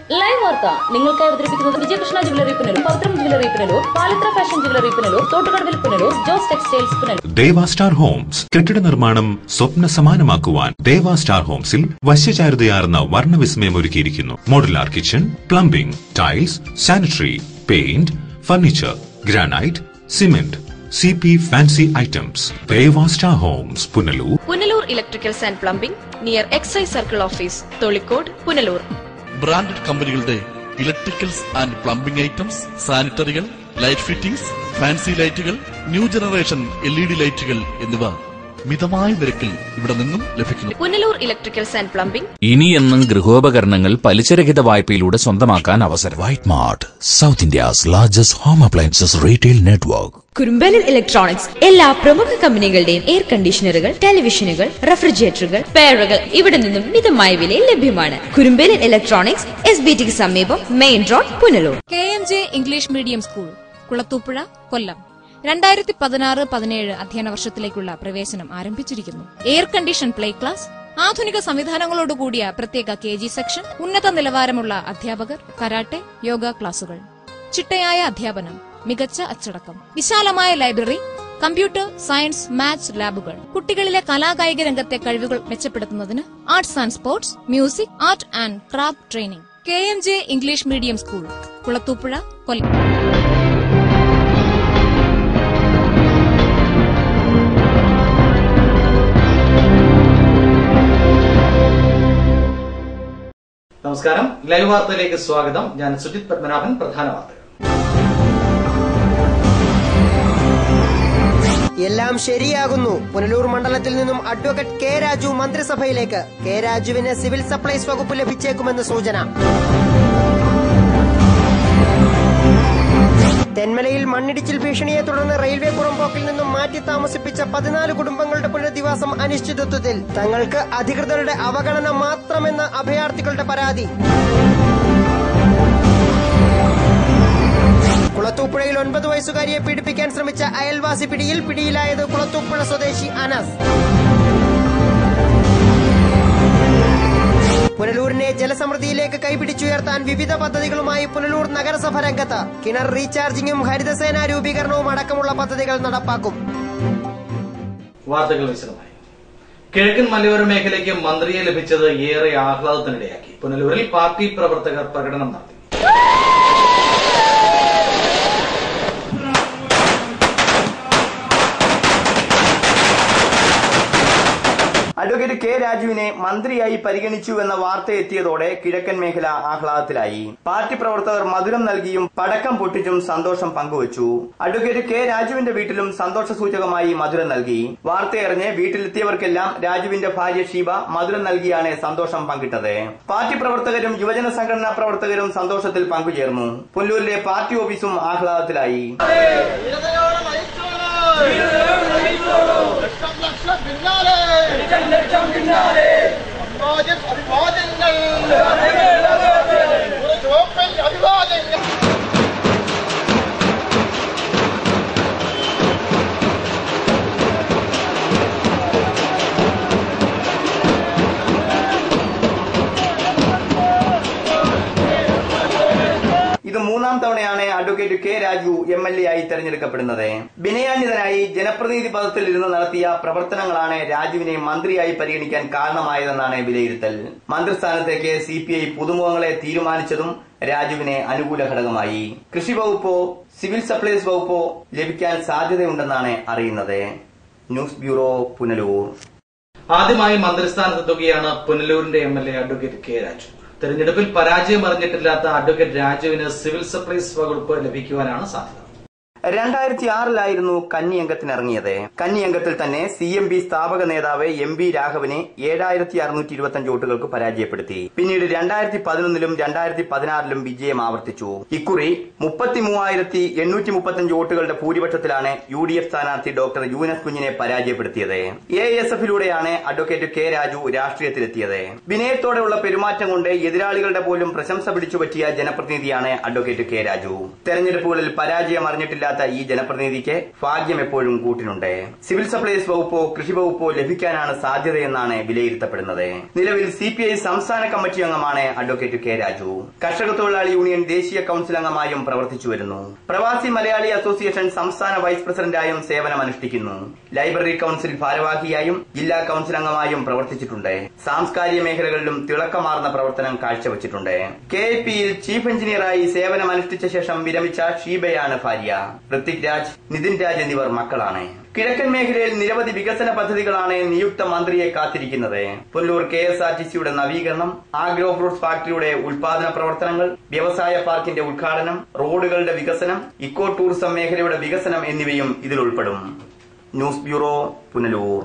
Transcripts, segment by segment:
Live വാർത്ത നിങ്ങൾക്കായി അവതരിപ്പിക്കുന്നത് Vijayakrishna jewellery Punalur Pavithram jewellery Punalur Palathra fashion jewellery Punalur തോട്ടുകടവിൽ Punalur Jose textiles Punalur Deva star homes കെട്ടിട നിർമ്മാണം സ്വപ്ന സമാനമാക്കുവാൻ ദേവ സ്റ്റാർ ഹോംസിൽ വശ്യചാരുതയാർന്ന വർണ്ണവിസ്മയം ഒരുക്കിയിരിക്കുന്നു modular kitchen plumbing tiles sanitary paint furniture granite cement C P fancy items Deva star homes Punalur Punalur electricals and plumbing near excise circle office Tholicode Punalur branded കമ്പനികളുടെ electricals and plumbing items സാനിറ്ററികൾ light fittings fancy ലൈറ്റുകൾ new generation L E D ലൈറ്റുകൾ എന്നിവ മിതമായ നിരക്കിൽ ഇവിടെ നിന്നും ലഭിക്കുന്നു പുനലൂർ ഇലക്ട്രിക്കൽസ് ആൻഡ് പ്ലംബിംഗ് ഇനി എന്നും ഗൃഹോപകരണങ്ങൾ പലിശരഹിത വായ്പയിലൂടെ സ്വന്തമാക്കാൻ അവസരം White Mart, South India's largest home appliances retail network. കുറുമ്പലിൽ ഇലക്ട്രോണിക്സ് എല്ലാ പ്രമുഖ കമ്പനികളുടെയും എയർ കണ്ടീഷണറുകൾ ടെലിവിഷനുകൾ റെഫ്രിജറേറ്ററുകൾ ഫെയറുകൾ ഇവിടെ നിന്നും മിതമായ വിലയിൽ ലഭ്യമാണ് കുറുമ്പലിൽ ഇലക്ട്രോണിക്സ് എസ് ബി ടിക്ക് സമീപം main road Punalur K M J English medium school Kulathupuzha Kollam രണ്ടായിരത്തി പതിനാറ് പതിനേഴ് അധ്യയന വർഷത്തിലേക്കുള്ള പ്രവേശനം ആരംഭിച്ചിരിക്കുന്നു എയർ കണ്ടീഷൻ പ്ലേ ക്ലാസ് ആധുനിക സംവിധാനങ്ങളോടുകൂടിയ പ്രത്യേക കെ ജി സെക്ഷൻ ഉന്നത നിലവാരമുള്ള അധ്യാപകർ കരാട്ടെ യോഗ ക്ലാസുകൾ ചിട്ടയായ അധ്യാപനം മികച്ച അച്ചടക്കം വിശാലമായ ലൈബ്രറി കമ്പ്യൂട്ടർ സയൻസ് മാത്സ് ലാബുകൾ കുട്ടികളിലെ കലാകായിക രംഗത്തെ കഴിവുകൾ മെച്ചപ്പെടുത്തുന്നതിന് arts and sports music art and craft training K M J English medium school Kulathupuzha Kollam നമസ്കാരം ലൈവ് വാർത്തയിലേക്ക് സ്വാഗതം ഞാൻ സുജിത് പത്മനാഭൻ പ്രധാന വാർത്തകൾ എല്ലാം ശരിയാകുന്നു പുനലൂർ മണ്ഡലത്തിൽ നിന്നും അഡ്വക്കേറ്റ് കെ രാജു മന്ത്രിസഭയിലേക്ക് കെ രാജുവിന് സിവിൽ സപ്ലൈസ് വകുപ്പ് ലഭിച്ചേക്കുമെന്ന് സൂചന തെന്മലയിൽ മണ്ണിടിച്ചിൽ ഭീഷണിയെ തുടർന്ന് റെയിൽവേ പുറമ്പോക്കിൽ നിന്നും മാറ്റി താമസിപ്പിച്ച പതിനാല് കുടുംബങ്ങളുടെ പുനരധിവാസം അനിശ്ചിതത്വത്തിൽ തങ്ങൾക്ക് അധികൃതരുടെ അവഗണന മാത്രമെന്ന അഭയാർത്ഥികളുടെ പരാതി കുളത്തൂപ്പുഴയിൽ ഒൻപത് വയസ്സുകാരിയെ പീഡിപ്പിക്കാൻ ശ്രമിച്ച അയൽവാസി പിടിയിൽ പിടിയിലായത് കുളത്തൂപ്പുഴ സ്വദേശി അനസ് പുനലൂരിനെ ജലസമൃദ്ധിയിലേക്ക് കൈപിടിച്ചുയർത്താൻ വിവിധ പദ്ധതികളുമായി പുനലൂർ നഗരസഭ രംഗത്ത് കിണർ റീചാർജിങ്ങും ഹരിതസേന രൂപീകരണവും അടക്കമുള്ള പദ്ധതികൾ നടപ്പാക്കും വാർത്തകൾ വിശദമായി കിഴക്കൻ മലയോര മേഖലയ്ക്ക് മന്ത്രിയെ ലഭിച്ചത് ഏറെ ആഹ്ലാദത്തിനിടയാക്കി പുനലൂരിൽ പാർട്ടി പ്രവർത്തകർ പ്രകടനം നടത്തി അഡ്വക്കേറ്റ് കെ രാജുവിനെ മന്ത്രിയായി പരിഗണിച്ചു എന്ന വാർത്ത എത്തിയതോടെ കിഴക്കൻ മേഖല ആഹ്ലാദത്തിലായി പാർട്ടി പ്രവർത്തകർ മധുരം നൽകിയും പടക്കം പൊട്ടിച്ചും സന്തോഷം പങ്കുവച്ചു അഡ്വക്കേറ്റ് കെ രാജുവിന്റെ വീട്ടിലും സന്തോഷ സൂചകമായി മധുരം നൽകി വാർത്തയറിഞ്ഞ് വീട്ടിലെത്തിയവർക്കെല്ലാം രാജുവിന്റെ ഭാര്യ ഷീബ മധുരം നൽകിയാണ് സന്തോഷം പങ്കിട്ടത് പാർട്ടി പ്രവർത്തകരും യുവജന സംഘടനാ പ്രവർത്തകരും സന്തോഷത്തിൽ പങ്കുചേർന്നു പുല്ലൂരിലെ പാർട്ടി ഓഫീസും ആഹ്ലാദത്തിലായി ഇത് മൂന്നാം തവണയാണ് advocate K Raju M L A ആയി തെരഞ്ഞെടുക്കപ്പെടുന്നത് വിനയാന്വിതനായി ജനപ്രതിനിധി പദത്തിൽ ഇരുന്ന് നടത്തിയ പ്രവർത്തനങ്ങളാണ് രാജുവിനെ മന്ത്രിയായി പരിഗണിക്കാൻ കാരണമായതെന്നാണ് വിലയിരുത്തൽ മന്ത്രിസ്ഥാനത്തേക്ക് സി പി ഐ പുതുമുഖങ്ങളെ തീരുമാനിച്ചതും രാജുവിന് അനുകൂല ഘടകമായി കൃഷി വകുപ്പോ സിവിൽ സപ്ലൈസ് വകുപ്പോ ലഭിക്കാൻ സാധ്യതയുണ്ടെന്നാണ് അറിയുന്നത് ന്യൂസ് ബ്യൂറോ പുനലൂർ ആദ്യമായി മന്ത്രിസ്ഥാനത്തെത്തുകയാണ് പുനലൂരിന്റെ M L A advocate K Raju തെരഞ്ഞെടുപ്പിൽ പരാജയം അറിഞ്ഞിട്ടില്ലാത്ത അഡ്വക്കേറ്റ് രാജുവിന് സിവിൽ സപ്ലൈസ് വകുപ്പ് ലഭിക്കുവാനാണ് സാധ്യത രണ്ടായിരത്തി ആറിലായിരുന്നു കന്നി അംഗത്തിനിറങ്ങിയത് കന്നി അംഗത്തിൽ തന്നെ സി എം പി സ്ഥാപക നേതാവ് എം വി രാഘവനെ ഏഴായിരത്തി അറുന്നൂറ്റി ഇരുപത്തി വോട്ടുകൾക്ക് പരാജയപ്പെടുത്തി പിന്നീട് രണ്ടായിരത്തി പതിനൊന്നിലും രണ്ടായിരത്തി പതിനാറിലും വിജയം ആവർത്തിച്ചു ഇക്കുറി മുപ്പത്തി മൂവായിരത്തി എണ്ണൂറ്റി മുപ്പത്തഞ്ച് വോട്ടുകളുടെ ഭൂരിപക്ഷത്തിലാണ് യു ഡി എഫ് സ്ഥാനാർത്ഥി ഡോക്ടർ യൂനസ് കുഞ്ഞിനെ പരാജയപ്പെടുത്തിയത് എ എസ് എഫിലൂടെയാണ് അഡ്വക്കേറ്റ് കെ രാജു രാഷ്ട്രീയത്തിലെത്തിയത് വിനയത്തോടെയുള്ള പെരുമാറ്റം കൊണ്ട് എതിരാളികളുടെ പോലും പ്രശംസ പിടിച്ചുപറ്റിയ ജനപ്രതിനിധിയാണ് അഡ്വക്കേറ്റ് കെ രാജു തെരഞ്ഞെടുപ്പുകളിൽ പരാജയം അറിഞ്ഞിട്ടില്ലാത്ത പരിചയമില്ലാത്ത ഈ ജനപ്രതിനിധിക്ക് ഭാഗ്യം എപ്പോഴും കൂട്ടിനുണ്ട് സിവിൽ സപ്ലൈസ് വകുപ്പോ കൃഷി വകുപ്പോ ലഭിക്കാനാണ് സാധ്യതയെന്നാണ് വിലയിരുത്തപ്പെടുന്നത് നിലവിൽ സി പി ഐ സംസ്ഥാന കമ്മിറ്റി അംഗമാണ് അഡ്വക്കേറ്റ് കെ രാജു കർഷക തൊഴിലാളി യൂണിയൻ ദേശീയ കൌൺസിൽ അംഗമായും പ്രവർത്തിച്ചു വരുന്നു പ്രവാസി മലയാളി അസോസിയേഷൻ സംസ്ഥാന വൈസ് പ്രസിഡന്റായും സേവനമനുഷ്ഠിക്കുന്നു ലൈബ്രറി കൌൺസിൽ ഭാരവാഹിയായും ജില്ലാ കൌൺസിൽ അംഗമായും പ്രവർത്തിച്ചിട്ടുണ്ട് സാംസ്കാരിക മേഖലകളിലും തിളക്കമാർന്ന പ്രവർത്തനം കാഴ്ചവെച്ചിട്ടുണ്ട് കെ എ പിയിൽ ചീഫ് എഞ്ചിനീയറായി സേവനമനുഷ്ഠിച്ച ശേഷം വിരമിച്ച ഷീബയാണ് ഭാര്യ ഋത്തിക് രാജ് നിതിൻ രാജ് എന്നിവർ മക്കളാണ് കിഴക്കൻ മേഖലയിൽ നിരവധി വികസന പദ്ധതികളാണ് നിയുക്ത മന്ത്രിയെ കാത്തിരിക്കുന്നത് Pullur K S R T സിയുടെ നവീകരണം ആഗ്രോ ഫ്രൂട്ട്സ് ഫാക്ടറിയുടെ ഉൽപാദന പ്രവർത്തനങ്ങൾ വ്യവസായ പാർക്കിന്റെ ഉദ്ഘാടനം റോഡുകളുടെ വികസനം ഇക്കോ ടൂറിസം മേഖലയുടെ വികസനം എന്നിവയും ഇതിൽ ഉൾപ്പെടും ന്യൂസ് ബ്യൂറോ പുനലൂർ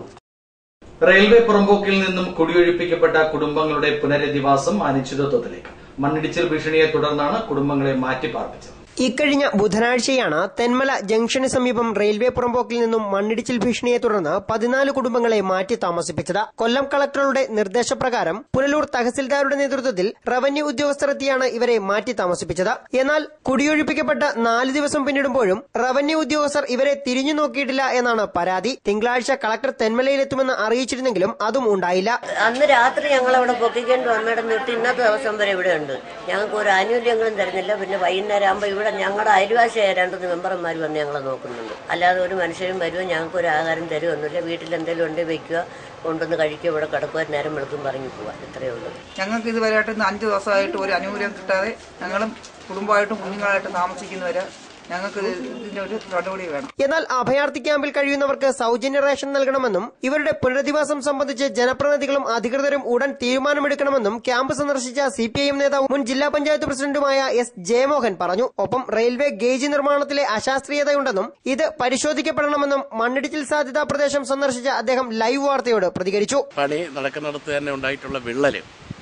റെയിൽവേ പുറമ്പോക്കിൽ നിന്നും കുടിയൊഴിപ്പിക്കപ്പെട്ട കുടുംബങ്ങളുടെ പുനരധിവാസം അനിശ്ചിതത്വത്തിലേക്ക് മണ്ണിടിച്ചിൽ ഭീഷണിയെ തുടർന്നാണ് കുടുംബങ്ങളെ മാറ്റിപ്പാർപ്പിച്ചത് ഇക്കഴിഞ്ഞ ബുധനാഴ്ചയാണ് തെന്മല ജംഗ്ഷന് സമീപം റെയിൽവേ പുറമ്പോക്കിൽ നിന്നും മണ്ണിടിച്ചിൽ ഭീഷണിയെ തുടർന്ന് പതിനാല് കുടുംബങ്ങളെ മാറ്റി താമസിപ്പിച്ചത് കൊല്ലം കളക്ടറുടെ നിർദ്ദേശപ്രകാരം പുനലൂർ തഹസിൽദാരുടെ നേതൃത്വത്തിൽ റവന്യൂ ഉദ്യോഗസ്ഥർ എത്തിയാണ് ഇവരെ മാറ്റി താമസിപ്പിച്ചത് എന്നാൽ കുടിയൊഴിപ്പിക്കപ്പെട്ട നാല് ദിവസം പിന്നിടുമ്പോഴും റവന്യൂ ഉദ്യോഗസ്ഥർ ഇവരെ തിരിഞ്ഞു നോക്കിയിട്ടില്ല എന്നാണ് പരാതി തിങ്കളാഴ്ച കളക്ടർ തെന്മലയിലെത്തുമെന്ന് അറിയിച്ചിരുന്നെങ്കിലും അതും ഉണ്ടായില്ല അന്ന് രാത്രി ഞങ്ങൾ അവിടെ പൊക്കിക്കൊണ്ട് അമ്മയുടെ നിർത്തി ഇന്നത്തെ ദിവസം വരെ ഇവിടെ ഉണ്ട് ഞങ്ങൾക്ക് ഒരു ആനുകൂല്യങ്ങളും തരുന്നില്ല പിന്നെ വൈകുന്നേരം ആകുമ്പോൾ ഇവിടെ ഞങ്ങളുടെ അയൽവാസിയായ രണ്ട് മെമ്പർമാർ വന്ന് ഞങ്ങളെ നോക്കുന്നുണ്ട് അല്ലാതെ ഒരു മനുഷ്യരും വരുമോ ഞങ്ങൾക്ക് ഒരു ആഹാരം തരുമൊന്നുമില്ല വീട്ടിൽ എന്തെങ്കിലും ഉണ്ട് വെക്കുക കൊണ്ടുവന്ന് കഴിക്കുക ഇവിടെ കിടക്കുക നേരം വെളുക്കും പറഞ്ഞു പോവാം ഇത്രയേ ഉള്ളൂ ഞങ്ങൾക്ക് ഇതുവരെയായിട്ട് ഇന്ന് അഞ്ച് ദിവസമായിട്ട് ഒരു ആനുകൂല്യം കിട്ടാതെ ഞങ്ങളും കുടുംബമായിട്ടും കുഞ്ഞുങ്ങളായിട്ടും താമസിക്കുന്നവര് ഞങ്ങൾക്ക് ഇത് ഇതിന്റെ ഒരു നടപടി വേണം എന്നാൽ അഭയാർത്ഥി ക്യാമ്പിൽ കഴിയുന്നവർക്ക് സൗജന്യ റേഷൻ നൽകണമെന്നും ഇവരുടെ പുനരധിവാസം സംബന്ധിച്ച് ജനപ്രതിനിധികളും അധികൃതരും ഉടൻ തീരുമാനമെടുക്കണമെന്നും ക്യാമ്പ് സന്ദർശിച്ച സി പി ഐ എം നേതാവ് മുൻ ജില്ലാ പഞ്ചായത്ത് പ്രസിഡന്റുമായ എസ് ജയമോഹൻ പറഞ്ഞു ഒപ്പം റെയിൽവേ ഗേജ് നിർമ്മാണത്തിലെ അശാസ്ത്രീയതയുണ്ടെന്നും ഇത് പരിശോധിക്കപ്പെടണമെന്നും മണ്ണിടിച്ചിൽ സാധ്യതാ പ്രദേശം സന്ദർശിച്ച അദ്ദേഹം ലൈവ് വാർത്തയോട് പ്രതികരിച്ചു പണി നടക്കുന്നിടത്ത് തന്നെ ഉണ്ടായിട്ടുള്ള വിള്ളല്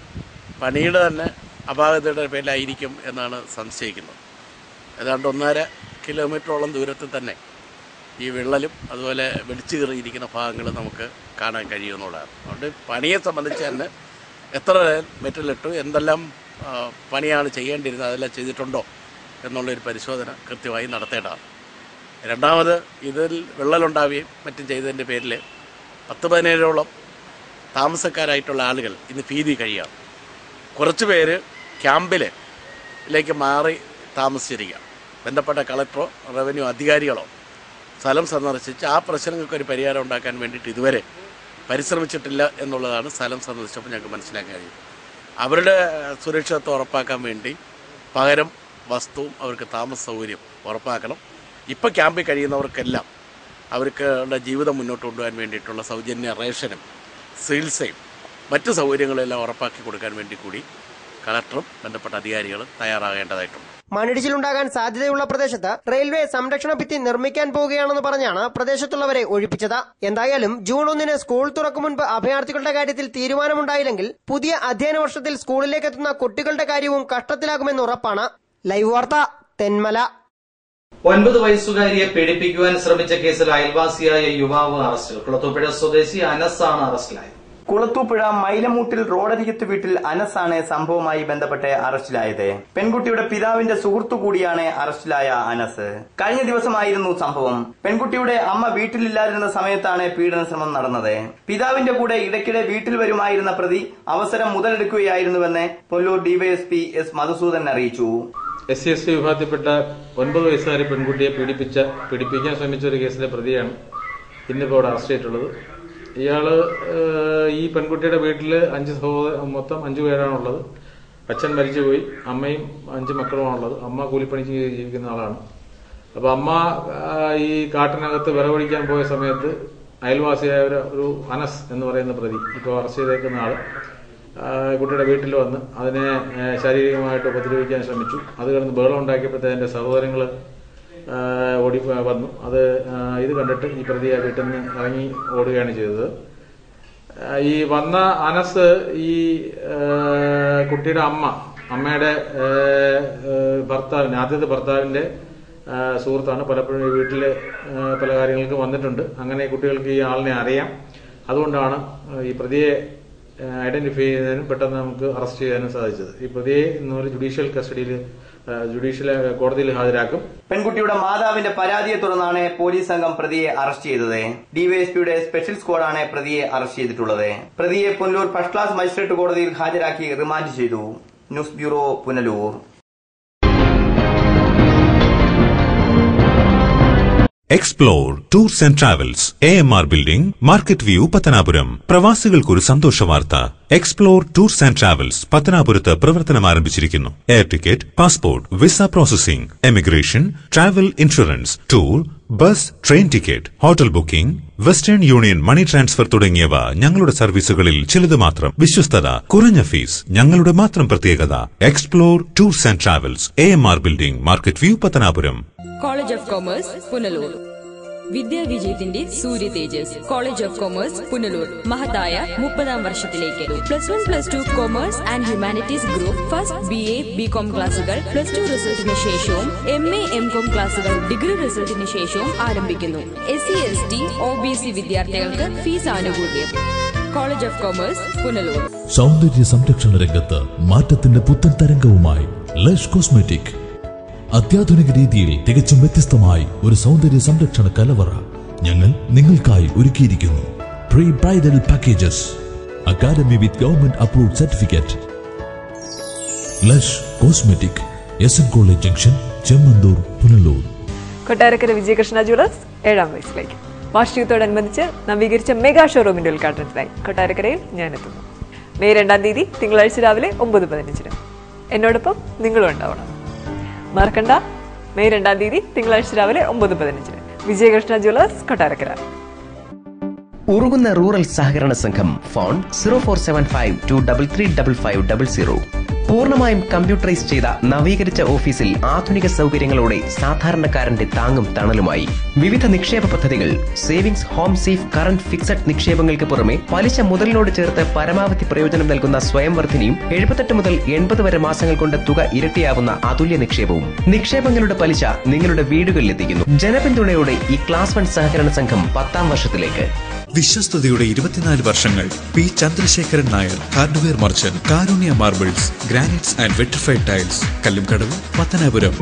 പണിയുടെ തന്നെ അപാകതയുടെ പേരിലായിരിക്കും എന്നാണ് സംശയിക്കുന്നത് ഏതാണ്ട് ഒന്നര കിലോമീറ്ററോളം ദൂരത്തിൽ തന്നെ ഈ വിള്ളലും അതുപോലെ വെടിച്ചു കയറിയിരിക്കുന്ന ഭാഗങ്ങൾ നമുക്ക് കാണാൻ കഴിയുമെന്നുള്ളതാണ് അതുകൊണ്ട് പണിയെ സംബന്ധിച്ച് തന്നെ എത്ര മെറ്റലിട്ടു എന്തെല്ലാം ആ, പണിയാണ് ചെയ്യേണ്ടിയിരുന്നത് അതെല്ലാം ചെയ്തിട്ടുണ്ടോ എന്നുള്ളൊരു പരിശോധന കൃത്യമായി നടത്തേണ്ടതാണ് രണ്ടാമത് ഇതിൽ വിള്ളലുണ്ടാവുകയും മറ്റും ചെയ്തതിൻ്റെ പേരിൽ പത്ത് പതിനേഴോളം താമസക്കാരായിട്ടുള്ള ആളുകൾ ഇന്ന് ഭീതി കഴിയാണ് കുറച്ച് പേര് ക്യാമ്പിലേക്ക് മാറി താമസിച്ചിരിക്കുക ബന്ധപ്പെട്ട കളക്ടറോ റവന്യൂ അധികാരികളോ സ്ഥലം സന്ദർശിച്ച് ആ പ്രശ്നങ്ങൾക്ക് ഒരു പരിഹാരം ഉണ്ടാക്കാൻ വേണ്ടിയിട്ട് ഇതുവരെ പരിശ്രമിച്ചിട്ടില്ല എന്നുള്ളതാണ് സ്ഥലം സന്ദർശിച്ചപ്പോൾ ഞങ്ങൾക്ക് മനസ്സിലാക്കാൻ കഴിയും അവരുടെ സുരക്ഷിതത്വം ഉറപ്പാക്കാൻ വേണ്ടി പകരം വസ്തുവും അവർക്ക് താമസ സൗകര്യം ഉറപ്പാക്കണം ഇപ്പോൾ ക്യാമ്പിൽ കഴിയുന്നവർക്കെല്ലാം അവർക്ക് ഉള്ള ജീവിതം മുന്നോട്ട് കൊണ്ടുപോകാൻ വേണ്ടിയിട്ടുള്ള സൗജന്യ റേഷനും ചികിത്സയും മറ്റ് സൗകര്യങ്ങളെല്ലാം ഉറപ്പാക്കി കൊടുക്കാൻ വേണ്ടി കൂടി കളക്ടറും ബന്ധപ്പെട്ട അധികാരികളും തയ്യാറാകേണ്ടതായിട്ടുണ്ട് മണ്ണിടിച്ചിലുണ്ടാകാൻ സാധ്യതയുള്ള പ്രദേശത്ത് റെയിൽവേ സംരക്ഷണ ഭിത്തി നിർമ്മിക്കാൻ പോവുകയാണെന്ന് പറഞ്ഞാണ് പ്രദേശത്തുള്ളവരെ ഒഴിപ്പിച്ചത് എന്തായാലും ജൂൺ ഒന്നിന് സ്കൂൾ തുറക്കും മുൻപ് അഭയാർത്ഥികളുടെ കാര്യത്തിൽ തീരുമാനമുണ്ടായില്ലെങ്കിൽ പുതിയ അധ്യയന വർഷത്തിൽ സ്കൂളിലേക്ക് എത്തുന്ന കുട്ടികളുടെ കാര്യവും കഷ്ടത്തിലാകുമെന്ന് ഉറപ്പാണ് ലൈവ് വാർത്ത തെന്മല ഒൻപത് വയസ്സുകാരിയെ പീഡിപ്പിക്കുവാൻ ശ്രമിച്ച കേസിൽ അയൽവാസിയായ യുവാവ് അറസ്റ്റിൽ കുളത്തൂപ്പുഴ സ്വദേശി അനസാണ് അറസ്റ്റിലായത് കുളത്തൂപ്പുഴ മൈലമൂട്ടിൽ റോഡരികത്ത് വീട്ടിൽ അനസാണ് സംഭവവുമായി ബന്ധപ്പെട്ട് അറസ്റ്റിലായത് പെൺകുട്ടിയുടെ പിതാവിന്റെ സുഹൃത്തു കൂടിയാണ് അറസ്റ്റിലായ അനസ് കഴിഞ്ഞ ദിവസമായിരുന്നു സംഭവം പെൺകുട്ടിയുടെ അമ്മ വീട്ടിലില്ലാതിരുന്ന സമയത്താണ് പീഡന ശ്രമം നടന്നത് പിതാവിന്റെ കൂടെ ഇടയ്ക്കിടെ വീട്ടിൽ വരുമായിരുന്ന പ്രതി അവസരം മുതലെടുക്കുകയായിരുന്നുവെന്ന് പൊല്ലൂർ ഡിവൈഎസ്പി എസ് മധുസൂദൻ അറിയിച്ചു എസ് സി എസ് ടി വിഭാഗത്തിൽപ്പെട്ട ഒൻപത് വയസ്സുകാരി പെൺകുട്ടിയെ പീഡിപ്പിച്ച പീഡിപ്പിക്കാൻ ശ്രമിച്ച ഒരു കേസിലെ പ്രതിയാണ് ഇന്നിപ്പോൾ അവിടെ അറസ്റ്റ് ചെയ്തിട്ടുള്ളത് ഇയാള് ഏഹ്, ഈ പെൺകുട്ടിയുടെ വീട്ടിൽ അഞ്ച് സഹോദര മൊത്തം അഞ്ചു പേരാണുള്ളത് അച്ഛൻ മരിച്ചുപോയി അമ്മയും അഞ്ച് മക്കളുമാണുള്ളത് അമ്മ കൂലിപ്പണിക്ക് ജീവിക്കുന്ന ആളാണ് അപ്പൊ അമ്മ ആ, ഈ കാട്ടിനകത്ത് വിറവടിക്കാൻ പോയ സമയത്ത് അയൽവാസിയായ ഒരു ഒരു അനസ് എന്ന് പറയുന്ന പ്രതി ഇപ്പോൾ അറസ്റ്റ് ചെയ്തേക്കുന്ന ആള് ആ, കുട്ടിയുടെ വീട്ടിൽ വന്ന് അതിനെ ഏ, ശാരീരികമായിട്ട് ഉപദ്രവിക്കാൻ ശ്രമിച്ചു അത് കിടന്ന് ബഹളം ഉണ്ടാക്കിയപ്പോഴത്തെ സഹോദരങ്ങൾ ഓടി വന്നു അത് ആ, ഇത് കണ്ടിട്ട് ഈ പ്രതി ആ വീട്ടിൽ നിന്ന് ഇറങ്ങി ഓടുകയാണ് ചെയ്തത് ആ, ഈ വന്ന അനസ് ഈ ആ, കുട്ടിയുടെ അമ്മ അമ്മയുടെ ആ, ആ, ഭർത്താവിന് ആദ്യത്തെ ഭർത്താവിന്റെ ആ, സുഹൃത്താണ് പലപ്പോഴും ഈ വീട്ടില് ആ, പല കാര്യങ്ങൾക്ക് വന്നിട്ടുണ്ട് അങ്ങനെ ഈ കുട്ടികൾക്ക് ഈ ആളിനെ അറിയാം അതുകൊണ്ടാണ് ഈ പ്രതിയെ ഐഡന്റിഫൈ ചെയ്യുന്നതിനും പെട്ടെന്ന് നമുക്ക് അറസ്റ്റ് ചെയ്യാനും സാധിച്ചത് ഈ പ്രതിയെ ഇന്ന് ജുഡീഷ്യൽ കസ്റ്റഡിയിൽ ജുഡീഷ്യൽ കോടതിയിൽ ഹാജരാക്കും പെൺകുട്ടിയുടെ മാതാവിന്റെ പരാതിയെ തുടർന്നാണ് പോലീസ് സംഘം പ്രതിയെ അറസ്റ്റ് ചെയ്തത് ഡിവൈഎസ്പിയുടെ സ്പെഷ്യൽ സ്ക്വാഡാണ് പ്രതിയെ അറസ്റ്റ് ചെയ്തിട്ടുള്ളത് പ്രതിയെ പുനലൂർ ഫസ്റ്റ് ക്ലാസ് മജിസ്ട്രേറ്റ് കോടതിയിൽ ഹാജരാക്കി റിമാൻഡ് ചെയ്തു news bureau Punalur explore tours and travels A M R building market view Pathanapuram പ്രവാസികൾക്കൊരു സന്തോഷ വാർത്ത എക്സ്പ്ലോർ ടൂർസ് ആൻഡ് ട്രാവൽസ് പത്തനാപുരത്ത് പ്രവർത്തനം ആരംഭിച്ചിരിക്കുന്നു air ticket passport visa processing emigration travel insurance tour bus train ticket hotel booking Western Union money transfer തുടങ്ങിയവ ഞങ്ങളുടെ സർവീസുകളിൽ ചിലത് മാത്രം വിശ്വസ്തത കുറഞ്ഞ ഫീസ് ഞങ്ങളുടെ മാത്രം പ്രത്യേകത explore tours and travels A M R building market view Pathanapuram college of commerce Punalur വിദ്യാവിജയത്തിന്റെ Surya Tejas college of commerce Punalur മഹത്തായ മുപ്പതാം വർഷത്തിലേക്ക് plus one plus two commerce and humanities group first B A B com ക്ലാസുകൾ പ്ലസ് ടു റിസൾട്ടിന് ശേഷവും M A M com ക്ലാസുകൾ degree റിസൾട്ടിന് ശേഷവും ആരംഭിക്കുന്നു S C S T O B C വിദ്യാർത്ഥികൾക്ക് ഫീസ് ആനുകൂല്യം കോളേജ് ഓഫ് കോമേഴ്സ് പുനലൂർ സൗന്ദര്യ സംരക്ഷണ രംഗത്ത് മാറ്റത്തിന്റെ പുത്തൻ തരംഗവുമായി ലഷ് കോസ്മെറ്റിക് അത്യാധുനിക രീതിയിൽ തികച്ചും വ്യത്യസ്തമായി ഒരു സൗന്ദര്യ സംരക്ഷണ കലവറ ഞങ്ങൾ നിങ്ങൾക്കായി ഒരുക്കിയിരിക്കുന്നു pre bridal packages academy with government approved certificate lush cosmetic S N college junction Chemmanthoor Punalur Kottarakkara Vijayakrishna jewellers ഏഴാം വയസ്സിലേക്ക് വാർഷികത്തോടനുബന്ധിച്ച് നവീകരിച്ച മെഗാ ഷോറൂമിന്റെ ഉദ്ഘാടനത്തിനായി കൊട്ടാരക്കരയിൽ ഞാൻ എത്തുന്നു മെയ് രണ്ടാം തീയതി തിങ്കളാഴ്ച രാവിലെ ഒമ്പത് പതിനഞ്ചിന് എന്നോടൊപ്പം നിങ്ങളും ഉണ്ടാവണം മറക്കണ്ട മെയ് രണ്ടാം തീയതി തിങ്കളാഴ്ച രാവിലെ ഒമ്പത് പതിനഞ്ചിന് വിജയകൃഷ്ണ ജ്വല്ലേഴ്സ് കൊട്ടാരക്കര ഉറുകുന്ന റൂറൽ സഹകരണ സംഘം phone zero four seven five two double three double five double zero പൂർണ്ണമായും കമ്പ്യൂട്ടറൈസ് ചെയ്ത നവീകരിച്ച ഓഫീസിൽ ആധുനിക സൗകര്യങ്ങളോടെ സാധാരണക്കാരന്റെ താങ്ങും തണലുമായി വിവിധ നിക്ഷേപ പദ്ധതികൾ savings home safe current fixed നിക്ഷേപങ്ങൾക്ക് പുറമെ പലിശ മുതലിനോട് ചേർത്ത് പരമാവധി പ്രയോജനം നൽകുന്ന സ്വയം വർദ്ധിനിയും എഴുപത്തെട്ട് മുതൽ എൺപത് വരെ മാസങ്ങൾ കൊണ്ട് തുക ഇരട്ടിയാവുന്ന അതുല്യ നിക്ഷേപവും നിക്ഷേപങ്ങളുടെ പലിശ നിങ്ങളുടെ വീടുകളിൽ എത്തിക്കുന്നു ജനപിന്തുണയോടെ ഈ ക്ലാസ് വൺ സഹകരണ സംഘം പത്താം വർഷത്തിലേക്ക് വിശ്വസ്തയുടെ ഇരുപത്തിനാല് വർഷങ്ങൾ P Chandrasekharan Nair hardware merchant Karunya marbles granites and vitrified tiles Kallumkadavu Pathanapuram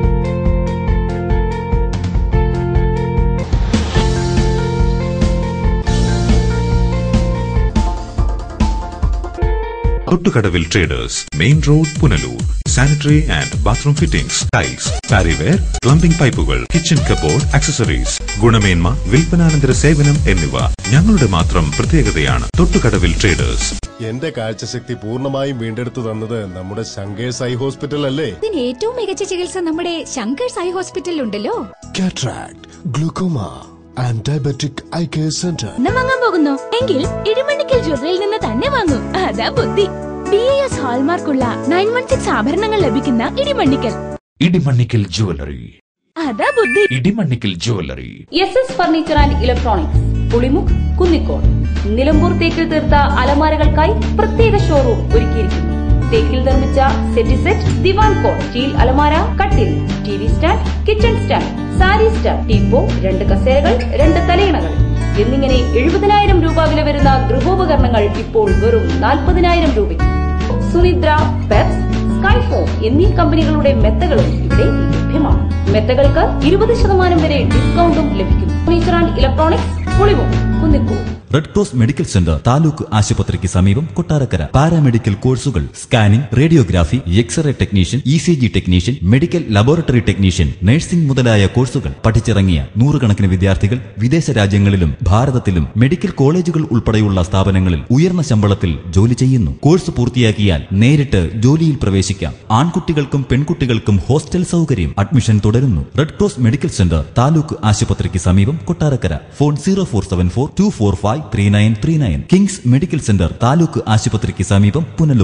തൊട്ടുകടവിൽ traders main road Punalur sanitary and bathroom fittings tiles Parryware plumbing പൈപ്പുകൾ കിച്ചൺ കബോർഡ് ആക്സസറീസ് ഗുണമേന്മ വിൽപ്പനാനന്തര സേവനം എന്നിവ ഞങ്ങളുടെ മാത്രം പ്രത്യേകതയാണ് തൊട്ടുകടവിൽ ട്രേഡേഴ്സ് എന്റെ കാഴ്ചശക്തി പൂർണ്ണമായും വീണ്ടെടുത്തു തന്നത് നമ്മുടെ ശങ്കേഴ്സ് ഐ ഹോസ്പിറ്റൽ അല്ലേ ഇതിന് ഏറ്റവും മികച്ച ചികിത്സ നമ്മുടെ ശങ്കേഴ്സ് ഐ ഹോസ്പിറ്റലിൽ ഉണ്ടല്ലോ cataract glaucoma and diabetic eye care centre എണ്ണം വാങ്ങാൻ പോകുന്നു എങ്കിൽ ഇടിമണ്ണിക്കൽ ജ്വല്ലറിയിൽ നിന്ന് തന്നെ വാങ്ങൂ അതാ ബുദ്ധി ബി എ എസ് ഹാൾമാർക്കുള്ള നയൻ വൺ സിക്സ് ആഭരണങ്ങൾ ലഭിക്കുന്ന ഇടിമണ്ണിക്കൽ ഇടിമണ്ണിക്കൽ ജുവലറി അതാ ബുദ്ധി Idimannickal jewellery S S furniture and electronics Pulimukku Kunnicode Nilambur തേക്കിൽ തീർത്ത അലമാരകൾക്കായി പ്രത്യേക ഷോറൂം ഒരുക്കിയിരിക്കുന്നു തേക്കിൽ നിർമ്മിച്ച സെറ്റി സെറ്റ് ദിവാൻ കോട്ട് സ്റ്റീൽ അലമാര കട്ടിൽ T V stand kitchen stand sari stand ടീപ്പോ രണ്ട് കസേരകൾ രണ്ട് തലയിണകൾ എന്നിങ്ങനെ എഴുപതിനായിരം രൂപ വില വരുന്ന ഗൃഹോപകരണങ്ങൾ ഇപ്പോൾ വെറും നാൽപ്പതിനായിരം രൂപയ്ക്ക് സുനിദ്ര പെപ്സ് സ്കൈഫോൺ എന്നീ കമ്പനികളുടെ മെത്തകളും ഇവിടെ ലഭ്യമാണ് മെത്തകൾക്ക് ഇരുപത് ശതമാനം വരെ ഡിസ്കൗണ്ടും ലഭിക്കും ഫർണിച്ചർ ആൻഡ് ഇലക്ട്രോണിക്സ് പുളിവും Kunnicode red cross medical centre taluk ആശുപത്രിക്ക് സമീപം Kottarakkara paramedical courses scanning radiography x-ray technician E C G technician medical laboratory technician nursing മുതലായ കോഴ്സുകൾ പഠിച്ചിറങ്ങിയ നൂറുകണക്കിന് വിദ്യാർത്ഥികൾ വിദേശ രാജ്യങ്ങളിലും ഭാരതത്തിലും മെഡിക്കൽ കോളേജുകൾ ഉൾപ്പെടെയുള്ള സ്ഥാപനങ്ങളിൽ ഉയർന്ന ശമ്പളത്തിൽ ജോലി ചെയ്യുന്നു കോഴ്സ് പൂർത്തിയാക്കിയാൽ നേരിട്ട് ജോലിയിൽ പ്രവേശിക്കാം ആൺകുട്ടികൾക്കും പെൺകുട്ടികൾക്കും ഹോസ്റ്റൽ സൗകര്യം അഡ്മിഷൻ തുടരുന്നു red cross medical centre taluk ആശുപത്രിക്ക് സമീപം Kottarakkara phone zero four seven four two four five three nine three nine Kings medical centre taluk ആശുപത്രിക്ക് സമീപം പുനലൂർ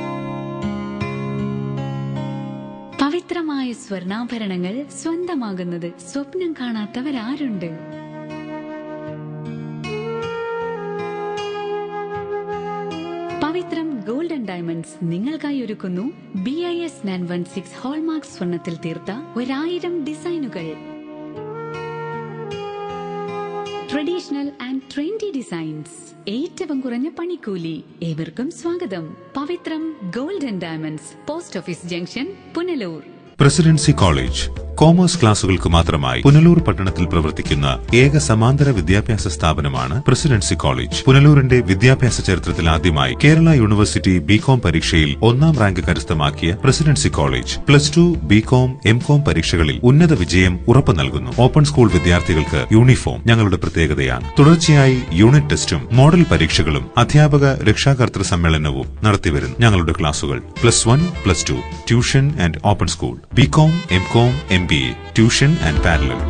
പവിത്രമായ സ്വർണ്ണാഭരണങ്ങൾ സ്വന്തമാകുന്നത് സ്വപ്നം കാണാത്തവരാരുണ്ട് പവിത്രം ഗോൾഡൻ ഡയമണ്ട്സ് നിങ്ങൾക്കായി ഒരുക്കുന്നു B I S nine one six hallmark സ്വർണത്തിൽ തീർത്ത ഒരായിരം ഡിസൈനുകൾ ട്രഡീഷണൽ ആൻഡ് ട്രെൻഡി ഡിസൈൻസ് ഏറ്റവും കുറഞ്ഞ പണിക്കൂലി ഏവർക്കും സ്വാഗതം Pavithram golden diamonds post office junction Punalur presidency college commerce ക്ലാസുകൾക്ക് മാത്രമായി പുനലൂർ പട്ടണത്തിൽ പ്രവർത്തിക്കുന്ന ഏക സമാന്തര വിദ്യാഭ്യാസ സ്ഥാപനമാണ് പ്രസിഡൻസി കോളേജ് പുനലൂരിന്റെ വിദ്യാഭ്യാസ ചരിത്രത്തിൽ ആദ്യമായി കേരള യൂണിവേഴ്സിറ്റി ബികോം പരീക്ഷയിൽ ഒന്നാം റാങ്ക് കരസ്ഥമാക്കിയ presidency college plus two BCom MCom പരീക്ഷകളിൽ ഉന്നത വിജയം ഉറപ്പു നൽകുന്നു ഓപ്പൺ സ്കൂൾ വിദ്യാർത്ഥികൾക്ക് യൂണിഫോം ഞങ്ങളുടെ പ്രത്യേകതയാണ് തുടർച്ചയായി യൂണിറ്റ് ടെസ്റ്റും മോഡൽ പരീക്ഷകളും അധ്യാപക രക്ഷാകർതൃ സമ്മേളനവും നടത്തിവരുന്നു ഞങ്ങളുടെ ക്ലാസുകൾ plus one plus two tuition and open school BCom MCom M B A tuition and parallel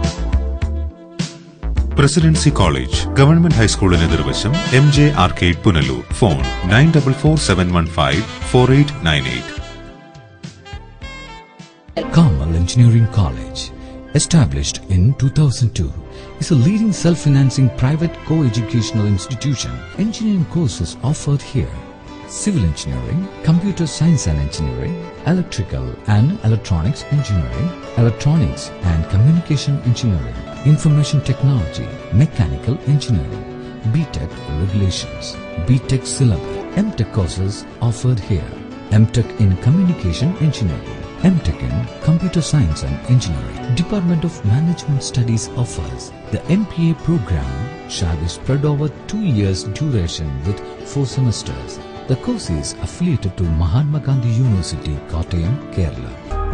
presidency college government ഹൈസ്കൂളിന് എതിർവശം M J arcade Punalur phone nine double four seven one five four eight nine eight Kamal Engineering College, established in 2002, is a leading self-financing private co-educational institution. Engineering courses offered here. Civil Engineering, Computer Science and Engineering, Electrical and Electronics Engineering, Electronics and Communication Engineering, Information Technology, Mechanical Engineering, BTech Regulations, BTech Syllabus, MTech courses offered here, MTech in Communication Engineering, MTech in Computer Science and Engineering. Department of Management Studies offers the MPA program shall be spread over two years duration with four semesters. The course is affiliated to Mahatma Gandhi University, Kottayam, Kerala.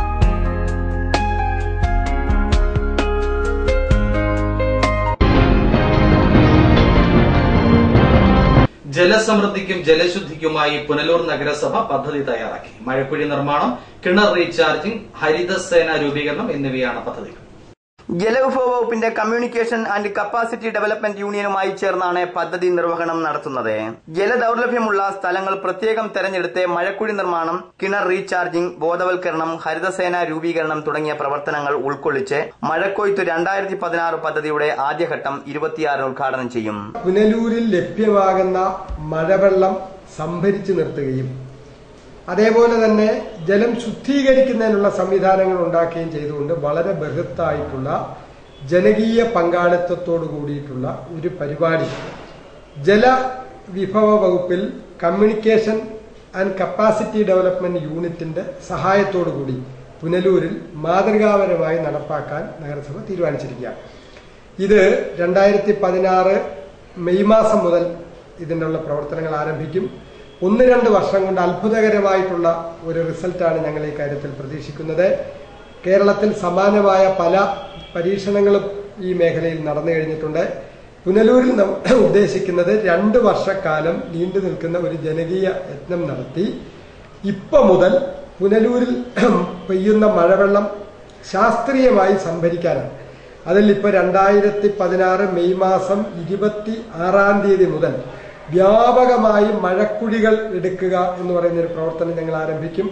ജലസമൃദ്ധിക്കും ജലശുദ്ധിക്കുമായി പുനലൂർ നഗരസഭ പദ്ധതി തയ്യാറാക്കി മഴക്കുഴി നിർമ്മാണം കിണർ recharging Haritha Sena രൂപീകരണം എന്നിവയാണ് പദ്ധതികൾ ജലവിഭവ വകുപ്പിന്റെ കമ്മ്യൂണിക്കേഷൻ ആൻഡ് കപ്പാസിറ്റി ഡെവലപ്മെന്റ് യൂണിയനുമായി ചേർന്നാണ് പദ്ധതി നിർവഹണം നടത്തുന്നത് ജലദൌർലഭ്യമുള്ള സ്ഥലങ്ങൾ പ്രത്യേകം തെരഞ്ഞെടുത്ത് മഴക്കുഴി നിർമ്മാണം കിണർ റീചാർജിംഗ് ബോധവൽക്കരണം ഹരിതസേന രൂപീകരണം തുടങ്ങിയ പ്രവർത്തനങ്ങൾ ഉൾക്കൊള്ളിച്ച് മഴക്കൊയ്ത്ത് രണ്ടായിരത്തി പതിനാറ് പദ്ധതിയുടെ ആദ്യഘട്ടം ഇരുപത്തിയാറിന് ഉദ്ഘാടനം ചെയ്യും പുനലൂരിൽ ലഭ്യമാകുന്ന മഴവെള്ളം സംഭരിച്ചു നിർത്തുകയും അതേപോലെ തന്നെ ജലം ശുദ്ധീകരിക്കുന്നതിനുള്ള സംവിധാനങ്ങൾ ഉണ്ടാക്കുകയും ചെയ്തുകൊണ്ട് വളരെ ബൃഹത്തായിട്ടുള്ള ജനകീയ പങ്കാളിത്തത്തോടു കൂടിയിട്ടുള്ള ഒരു പരിപാടി ജലവിഭവ വകുപ്പിൽ കമ്മ്യൂണിക്കേഷൻ ആൻഡ് കപ്പാസിറ്റി ഡെവലപ്മെന്റ് യൂണിറ്റിന്റെ സഹായത്തോടു കൂടി പുനലൂരിൽ മാതൃകാപരമായി നടപ്പാക്കാൻ നഗരസഭ തീരുമാനിച്ചിരിക്കുകയാണ് ഇത് രണ്ടായിരത്തി പതിനാറ് മെയ് മാസം മുതൽ ഇതിനുള്ള പ്രവർത്തനങ്ങൾ ആരംഭിക്കും ഒന്ന് രണ്ട് വർഷം കൊണ്ട് അത്ഭുതകരമായിട്ടുള്ള ഒരു റിസൾട്ടാണ് ഞങ്ങൾ ഈ കാര്യത്തിൽ പ്രതീക്ഷിക്കുന്നത് കേരളത്തിൽ സമാനമായ പല പരീക്ഷണങ്ങളും ഈ മേഖലയിൽ നടന്നു കഴിഞ്ഞിട്ടുണ്ട് പുനലൂരിൽ നാം ഉദ്ദേശിക്കുന്നത് രണ്ട് വർഷക്കാലം നീണ്ടു നിൽക്കുന്ന ഒരു ജനകീയ യത്നം നടത്തി ഇപ്പൊ മുതൽ പുനലൂരിൽ പെയ്യുന്ന മഴവെള്ളം ശാസ്ത്രീയമായി സംഭരിക്കാനാണ് അതിൽ ഇപ്പൊ രണ്ടായിരത്തി പതിനാറ് മെയ് മാസം ഇരുപത്തി ആറാം തീയതി മുതൽ വ്യാപകമായി മഴക്കുഴികൾ എടുക്കുക എന്ന് പറയുന്ന ഒരു പ്രവർത്തനം ഞങ്ങൾ ആരംഭിക്കും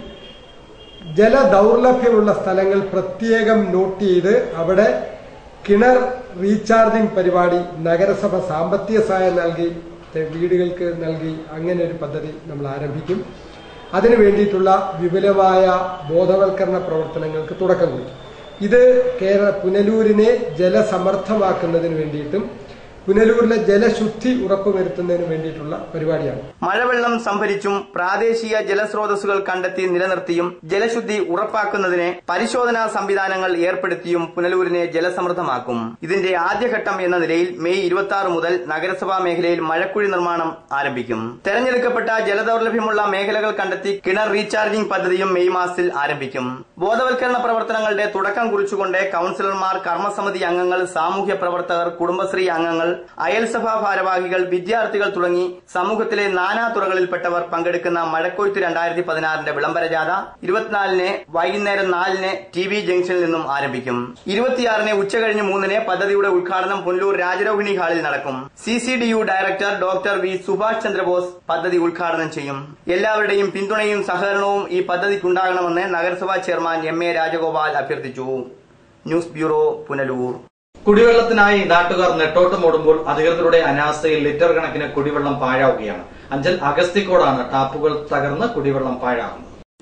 ജലദൗർലഭ്യമുള്ള സ്ഥലങ്ങൾ പ്രത്യേകം നോട്ട് ചെയ്ത് അവിടെ കിണർ റീചാർജിംഗ് പരിപാടി നഗരസഭ സാമ്പത്തിക സഹായം നൽകി വീടുകൾക്ക് നൽകി അങ്ങനെ ഒരു പദ്ധതി നമ്മൾ ആരംഭിക്കും അതിനു വേണ്ടിയിട്ടുള്ള വിപുലമായ ബോധവൽക്കരണ പ്രവർത്തനങ്ങൾക്ക് തുടക്കം കുറിക്കും ഇത് കേരള പുനലൂരിനെ ജലസമർത്ഥമാക്കുന്നതിന് വേണ്ടിയിട്ടും പുനലൂരിലെ ജലശുദ്ധി ഉറപ്പുവരുത്തുന്നതിന് വേണ്ടിയിട്ടുള്ള പരിപാടിയാണ് മഴവെള്ളം സംഭരിച്ചും പ്രാദേശിക ജലസ്രോതസ്സുകൾ കണ്ടെത്തി നിലനിർത്തിയും ജലശുദ്ധി ഉറപ്പാക്കുന്നതിന് പരിശോധനാ സംവിധാനങ്ങൾ ഏർപ്പെടുത്തിയും പുനലൂരിനെ ജലസമൃദ്ധമാക്കും ഇതിന്റെ ആദ്യഘട്ടം എന്ന നിലയിൽ മെയ് ഇരുപത്തി ആറ് മുതൽ നഗരസഭാ മേഖലയിൽ മഴക്കുഴി നിർമ്മാണം ആരംഭിക്കും തെരഞ്ഞെടുക്കപ്പെട്ട ജലദൌർലഭ്യമുള്ള മേഖലകൾ കണ്ടെത്തി കിണർ റീചാർജിംഗ് പദ്ധതിയും മെയ് മാസത്തിൽ ആരംഭിക്കും ബോധവൽക്കരണ പ്രവർത്തനങ്ങളുടെ തുടക്കം കുറിച്ചുകൊണ്ട് കൌൺസിലർമാർ കർമ്മസമിതി അംഗങ്ങൾ സാമൂഹ്യ പ്രവർത്തകർ കുടുംബശ്രീ അംഗങ്ങൾ അയൽസഭാ ഭാരവാഹികൾ വിദ്യാർത്ഥികൾ തുടങ്ങി സമൂഹത്തിലെ നാനാ തുറകളിൽപ്പെട്ടവർ പങ്കെടുക്കുന്ന മഴക്കൊയ്ത്ത് രണ്ടായിരത്തി പതിനാറിന്റെ വിളംബര ജാഥ ഇരുപത്തിനാലിന് വൈകുന്നേരം നാലിന് ടി വി ജംഗ്ഷനിൽ നിന്നും ആരംഭിക്കും ഇരുപത്തിയാറിന് ഉച്ചകഴിഞ്ഞ് മൂന്നിന് പദ്ധതിയുടെ ഉദ്ഘാടനം പുല്ലൂർ രാജരോഹിണി ഹാളിൽ നടക്കും C C D U director doctor V Subhash Chandrabose പദ്ധതി ഉദ്ഘാടനം ചെയ്യും എല്ലാവരുടെയും പിന്തുണയും സഹകരണവും ഈ പദ്ധതിക്കുണ്ടാകണമെന്ന് നഗരസഭാ ചെയർമാൻ എം എ രാജഗോപാൽ അഭ്യർത്ഥിച്ചു ന്യൂസ് ബ്യൂറോ പുനലൂർ കുടിവെള്ളത്തിനായി നാട്ടുകാർ നെട്ടോട്ടമോടുമ്പോൾ അധികൃതരുടെ അനാസ്ഥയിൽ ലിറ്റർ കണക്കിന് കുടിവെള്ളം പാഴാവുകയാണ് അഞ്ചൽ അഗസ്തിക്കോടാണ് ടാപ്പുകൾ തകർന്ന് കുടിവെള്ളം പാഴാകുന്നത്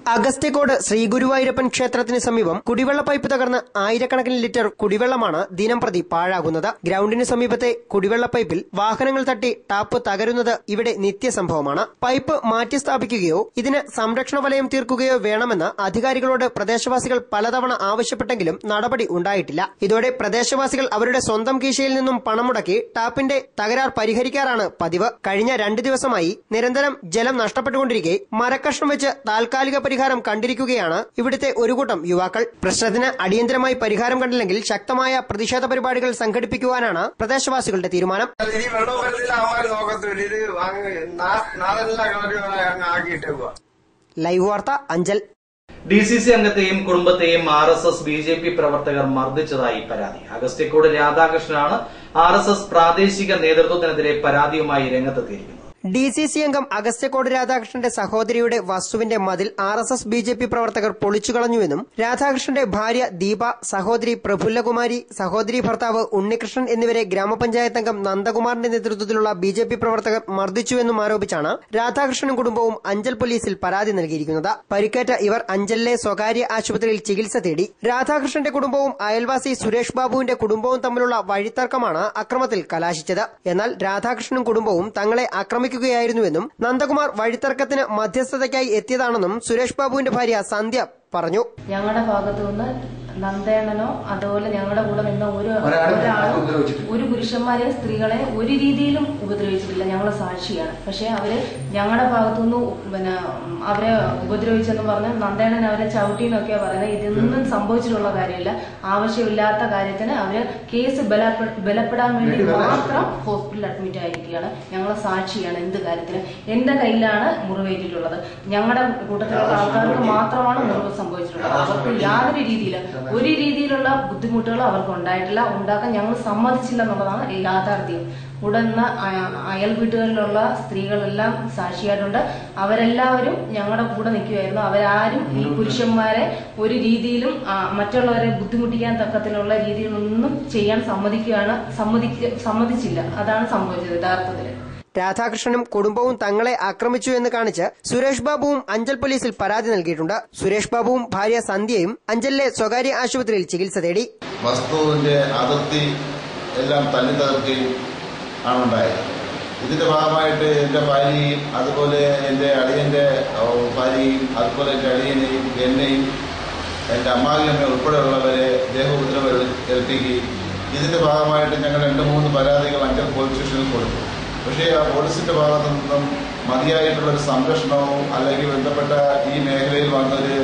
അഗസ്ത്യക്കോട് ശ്രീഗുരുവായൂരപ്പൻ ക്ഷേത്രത്തിന് സമീപം കുടിവെള്ള പൈപ്പ് തകർന്ന് ആയിരക്കണക്കിന് ലിറ്റർ കുടിവെള്ളമാണ് ദിനംപ്രതി പാഴാകുന്നത് ഗ്രൗണ്ടിന് സമീപത്തെ കുടിവെള്ള പൈപ്പിൽ വാഹനങ്ങൾ തട്ടി ടാപ്പ് തകരുന്നത് ഇവിടെ നിത്യസംഭവമാണ് പൈപ്പ് മാറ്റി സ്ഥാപിക്കുകയോ ഇതിന് സംരക്ഷണ വലയം തീർക്കുകയോ വേണമെന്ന് അധികാരികളോട് പ്രദേശവാസികൾ പലതവണ ആവശ്യപ്പെട്ടെങ്കിലും നടപടി ഉണ്ടായിട്ടില്ല ഇതോടെ പ്രദേശവാസികൾ അവരുടെ സ്വന്തം കീശയിൽ നിന്നും പണം മുടക്കി ടാപ്പിന്റെ തകരാർ പരിഹരിക്കാറാണ് പതിവ് കഴിഞ്ഞ രണ്ടു ദിവസമായി നിരന്തരം ജലം നഷ്ടപ്പെട്ടുകൊണ്ടിരിക്കെ മരക്കഷ്ണം വെച്ച് താൽക്കാലിക പരിഹാരം കണ്ടിരിക്കുകയാണ് ഇവിടുത്തെ ഒരു കൂട്ടം യുവാക്കൾ പ്രശ്നത്തിന് അടിയന്തരമായി പരിഹാരം കണ്ടില്ലെങ്കിൽ ശക്തമായ പ്രതിഷേധ പരിപാടികൾ സംഘടിപ്പിക്കുവാനാണ് പ്രദേശവാസികളുടെ തീരുമാനം ഈ വെള്ളം വരുന്നില്ല അവന്മാര് നോക്കത്തില്ല ഇത് അങ്ങ് നാ- നാലെല്ലാം കളറികളെ അങ്ങ് ആക്കിയിട്ടേക്കുക live Vartha Anchal D C C അംഗത്തെയും കുടുംബത്തെയും R S S B J P പ്രവർത്തകർ മർദ്ദിച്ചതായി പരാതി അഗസ്ത്യക്കോട് രാധാകൃഷ്ണനാണ് ആർ എസ് എസ് പ്രാദേശിക നേതൃത്വത്തിനെതിരെ പരാതിയുമായി രംഗത്തെത്തിയിരിക്കുന്നത് ഡി സി സി അംഗം അഗസ്ത്യക്കോട് രാധാകൃഷ്ണന്റെ സഹോദരിയുടെ വസ്തുവിന്റെ മതിൽ R S S B J P പ്രവർത്തകർ പൊളിച്ചുകളഞ്ഞുവെന്നും രാധാകൃഷ്ണന്റെ ഭാര്യ ദീപ സഹോദരി പ്രഫുല്ലകുമാരി സഹോദരി ഭർത്താവ് ഉണ്ണികൃഷ്ണൻ എന്നിവരെ ഗ്രാമപഞ്ചായത്ത് അംഗം നന്ദകുമാറിന്റെ നേതൃത്വത്തിലുള്ള ബി ജെ പി പ്രവർത്തകർ മർദ്ദിച്ചുവെന്നും ആരോപിച്ചാണ് രാധാകൃഷ്ണനും കുടുംബവും അഞ്ചൽ പോലീസിൽ പരാതി നൽകിയിരിക്കുന്നത് പരിക്കേറ്റ ഇവർ അഞ്ചലിലെ സ്വകാര്യ ആശുപത്രിയിൽ ചികിത്സ തേടി രാധാകൃഷ്ണന്റെ കുടുംബവും അയൽവാസി സുരേഷ് ബാബുവിന്റെ കുടുംബവും തമ്മിലുള്ള വഴിത്തർക്കമാണ് അക്രമത്തിൽ കലാശിച്ചത് എന്നാൽ രാധാകൃഷ്ണനും കുടുംബവും തങ്ങളെ ആക്രമിക്കുകയായിരുന്നുവെന്നും നന്ദകുമാർ വഴിത്തർക്കത്തിന് മധ്യസ്ഥതയ്ക്കായി എത്തിയതാണെന്നും സുരേഷ് ബാബുവിന്റെ ഭാര്യ സന്ധ്യ പറഞ്ഞു ഞങ്ങളുടെ ഭാഗത്തു നിന്ന് നന്ദേണ്ണനോ അതുപോലെ ഞങ്ങളുടെ കൂടെ നിന്ന ഒരു ഒരാളും ഒരാളും ഉപദ്രവിച്ചിട്ടില്ല. ഒരു പുരുഷന്മാരെ സ്ത്രീകളെ ഒരു രീതിയിലും ഉപദ്രവിച്ചിട്ടില്ല ഞങ്ങൾ സാക്ഷിയാണ് പക്ഷെ അവര് ഞങ്ങളുടെ ഭാഗത്തുനിന്ന് പിന്നെ ഉം, അവരെ ഉപദ്രവിച്ചെന്ന് പറഞ്ഞ് നന്ദേണ്ണൻ അവരെ ചവിട്ടിന്നൊക്കെയാ പറയുന്നത് ഇതൊന്നും സംഭവിച്ചിട്ടുള്ള കാര്യമില്ല ആവശ്യമില്ലാത്ത കാര്യത്തിന് അവര് കേസ് ബലപ്പെ- ബലപ്പെടാൻ വേണ്ടി മാത്രം ഹോസ്പിറ്റലിൽ അഡ്മിറ്റ് ആയിരിക്കുകയാണ് ഞങ്ങൾ സാക്ഷിയാണ് എന്ത് കാര്യത്തിന് എന്റെ കയ്യിലാണ് മുറിവേറ്റിട്ടുള്ളത് ഞങ്ങളുടെ കൂട്ടത്തിലുള്ള ആൾക്കാർക്ക് മാത്രമാണ് മുറിവ് സംഭവിച്ചിട്ടുള്ളത് അവർക്ക് യാതൊരു രീതിയിൽ ഒരു രീതിയിലുള്ള ബുദ്ധിമുട്ടുകൾ അവർക്ക് ഉണ്ടായിട്ടില്ല ഉണ്ടാക്കാൻ ഞങ്ങൾ സമ്മതിച്ചില്ല എന്നുള്ളതാണ് യാഥാർത്ഥ്യം കൂടെ നിന്ന് അയ- അയൽ വീട്ടുകളിലുള്ള സ്ത്രീകളെല്ലാം സാക്ഷിയായിട്ടുണ്ട് അവരെല്ലാവരും ഞങ്ങളുടെ കൂടെ നിൽക്കുമായിരുന്നു അവരാരും ഈ പുരുഷന്മാരെ ഒരു രീതിയിലും ആ, മറ്റുള്ളവരെ ബുദ്ധിമുട്ടിക്കാൻ തക്കത്തിലുള്ള രീതിയിലൊന്നും ചെയ്യാൻ സമ്മതിക്കുകയാണ് സമ്മതിക്ക സമ്മതിച്ചില്ല അതാണ് സംഭവിച്ചത് യഥാർത്ഥത്തില് രാധാകൃഷ്ണനും കുടുംബവും തങ്ങളെ ആക്രമിച്ചു എന്ന് കാണിച്ച് സുരേഷ് ബാബുവും അഞ്ചൽ പോലീസിൽ പരാതി നൽകിയിട്ടുണ്ട് സുരേഷ് ബാബുവും ഭാര്യ സന്ധ്യയും അഞ്ചലിലെ സ്വകാര്യ ആശുപത്രിയിൽ ചികിത്സ തേടി വസ്തുവിന്റെ അതിർത്തി എല്ലാം തല്ലി തകർക്കുകയും ആണുണ്ടായത് ഇതിന്റെ ഭാഗമായിട്ട് എന്റെ ഭാര്യയും അതുപോലെ എന്റെ അളിയന്റെ ഓ, ഭാര്യയും അതുപോലെ എന്റെ അളിയനെയും എന്നെയും എന്റെ അമ്മാവിയമ്മ ഉൾപ്പെടെയുള്ളവരെ ദേഹോപദ്രവം ഏൽ- ഏൽപ്പിക്കുകയും ഇതിന്റെ ഭാഗമായിട്ട് ഞങ്ങൾ രണ്ട് മൂന്ന് പരാതികൾ അഞ്ചൽ പോലീസ് സ്റ്റേഷനിൽ കൊടുത്തു പക്ഷേ ആ പോലീസിന്റെ ഭാഗത്തു നിന്നും മതിയായിട്ടുള്ള ഒരു സംരക്ഷണമോ അല്ലെങ്കിൽ ബന്ധപ്പെട്ട ഈ മേഖലയിൽ വന്നൊരു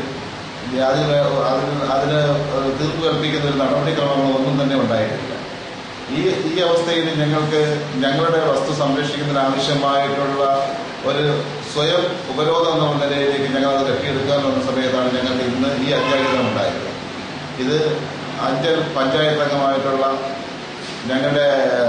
അതിന് അതിന് അതിന് തീർപ്പ് കൽപ്പിക്കുന്ന ഒരു നടപടിക്രമങ്ങളോ ഒന്നും തന്നെ ഉണ്ടായിട്ടില്ല ഈ ഈ അവസ്ഥയിൽ ഞങ്ങൾക്ക് ഞങ്ങളുടെ വസ്തു സംരക്ഷിക്കുന്നതിന് ആവശ്യമായിട്ടുള്ള ഒരു സ്വയം ഉപരോധം എന്നുള്ള നിലയിലേക്ക് ഞങ്ങൾ അത് കെട്ടിയെടുക്കാൻ വന്ന സമയത്താണ് ഞങ്ങൾക്ക് ഇന്ന് ഈ അത്യാഗ്രഹം ഉണ്ടായത് ഇത് അഞ്ചൽ പഞ്ചായത്ത് അംഗമായിട്ടുള്ള ഞങ്ങളുടെ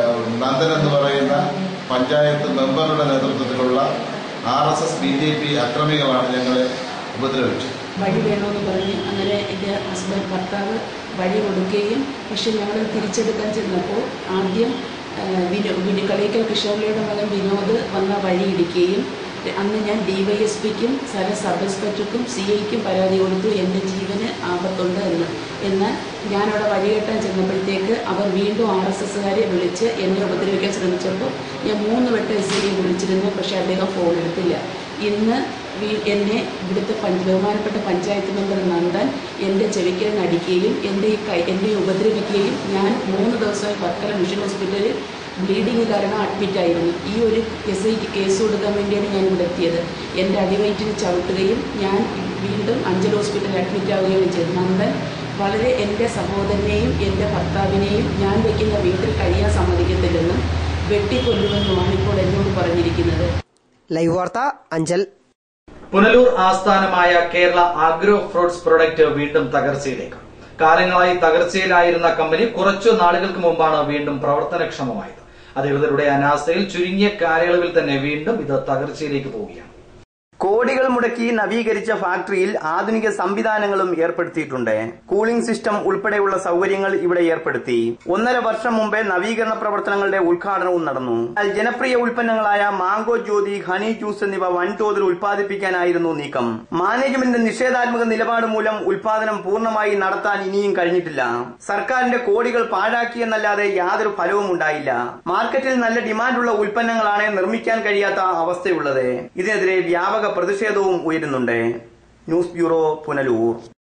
നന്ദൻ എന്ന് പറയുന്ന പഞ്ചായത്ത് മെമ്പറുടെ നേതൃത്വത്തിലുള്ള R S S B J P അക്രമികളാണ് ഞങ്ങളെ ഉപദ്രവിച്ചത് വഴി വേണമെന്ന് പറഞ്ഞ് അങ്ങനെ എൻ്റെ ഹസ്ബൻഡ് ഭർത്താവ് വഴി കൊടുക്കുകയും പക്ഷെ ഞങ്ങൾ തിരിച്ചെടുക്കാൻ ചെന്നപ്പോൾ ആദ്യം ആ, വിനോ വിനോ കളിക്കൽ കിഷോറിയുടെ മകൻ വിനോദ് വന്ന വഴി ഇടിക്കുകയും അന്ന് ഞാൻ ഡി വൈ എസ് പിക്കും സ്ഥല സബ് ഇൻസ്പെക്ടർക്കും സി ഐക്കും പരാതി കൊടുത്തു എൻ്റെ ജീവന് ആപത്തുണ്ട് എന്ന് എന്നാൽ ഞാനവിടെ വഴികെട്ടാൻ ചെന്നപ്പോഴത്തേക്ക് അവർ വീണ്ടും ആർ എസ് എസ്സുകാരെ വിളിച്ച് എന്നെ ഉപദ്രവിക്കാൻ ശ്രമിച്ചപ്പോൾ ഞാൻ മൂന്ന് വട്ടം എസ് ഐയെ വിളിച്ചിരുന്നു പക്ഷേ അദ്ദേഹം ഫോൺ എടുത്തില്ല ഇന്ന് വീ- എന്നെ ഇവിടുത്തെ പഞ്ച ബഹുമാനപ്പെട്ട പഞ്ചായത്ത് മെമ്പർ നന്ദൻ എൻ്റെ ചെവിക്കരൻ അടിക്കുകയും എൻ്റെ ഈ കൈ എന്നെ ഉപദ്രവിക്കുകയും ഞാൻ മൂന്ന് ദിവസമായി വർക്കല മിഷൻ ഹോസ്പിറ്റലിൽ ബ്ലീഡിങ് കാരണം അഡ്മിറ്റായിരുന്നു ഈ ഒരു എസ് ഐക്ക് കേസ് കൊടുക്കാൻ വേണ്ടിയാണ് ഞാൻ ഇവിടെ എത്തിയത് എൻ്റെ അടിവയറ്റിന് ചവിട്ടുകയും ഞാൻ വീണ്ടും അഞ്ചൽ ഹോസ്പിറ്റലിൽ അഡ്മിറ്റ് ആവുകയും ചെയ്തു നന്ദൻ വളരെ എൻ്റെ സഹോദരനെയും എൻ്റെ ഭർത്താവിനെയും ഞാൻ വയ്ക്കുന്ന വീട്ടിൽ കഴിയാൻ സമ്മതിക്കത്തില്ലെന്നും വെട്ടിക്കൊല്ലുമെന്നുമാണ് ഇപ്പോൾ എന്നോട് പറഞ്ഞിരിക്കുന്നത് ലൈവ് വാർത്ത അഞ്ചൽ പുനലൂർ ആസ്ഥാനമായ കേരള ആഗ്രോ ഫ്രൂട്ട്സ് പ്രൊഡക്റ്റ് വീണ്ടും തകർച്ചയിലേക്ക് കാലങ്ങളായി തകർച്ചയിലായിരുന്ന കമ്പനി കുറച്ചു നാളുകൾക്ക് മുമ്പാണ് വീണ്ടും പ്രവർത്തനക്ഷമമായത് അധികൃതരുടെ അനാസ്ഥയിൽ ചുരുങ്ങിയ കാലയളവിൽ തന്നെ വീണ്ടും ഇത് തകർച്ചയിലേക്ക് പോവുകയാണ് കോടികൾ മുടക്കി നവീകരിച്ച ഫാക്ടറിയിൽ ആധുനിക സംവിധാനങ്ങളും ഏർപ്പെടുത്തിയിട്ടുണ്ട് കൂളിംഗ് സിസ്റ്റം ഉൾപ്പെടെയുള്ള സൗകര്യങ്ങൾ ഇവിടെ ഏർപ്പെടുത്തി ഒന്നര വർഷം മുമ്പേ നവീകരണ പ്രവർത്തനങ്ങളുടെ ഉദ്ഘാടനവും നടന്നു എന്നാൽ ജനപ്രിയ ഉൽപ്പന്നങ്ങളായ മാംഗോ ജ്യോതി ഹണി ജ്യൂസ് എന്നിവ വൻതോതിൽ ഉൽപ്പാദിപ്പിക്കാനായിരുന്നു നീക്കം മാനേജ്മെന്റിന്റെ നിഷേധാത്മക നിലപാട് മൂലം ഉൽപാദനം പൂർണ്ണമായി നടത്താൻ ഇനിയും കഴിഞ്ഞിട്ടില്ല സർക്കാരിന്റെ കോടികൾ പാഴാക്കിയെന്നല്ലാതെ യാതൊരു ഫലവും ഉണ്ടായില്ല മാർക്കറ്റിൽ നല്ല ഡിമാൻഡുള്ള ഉൽപ്പന്നങ്ങളാണ് നിർമ്മിക്കാൻ കഴിയാത്ത അവസ്ഥയുള്ളത് ഇതിനെതിരെ വ്യാപക പ്രതിഷേധവും ഉയരുന്നുണ്ട് ന്യൂസ് ബ്യൂറോ പുനലൂർ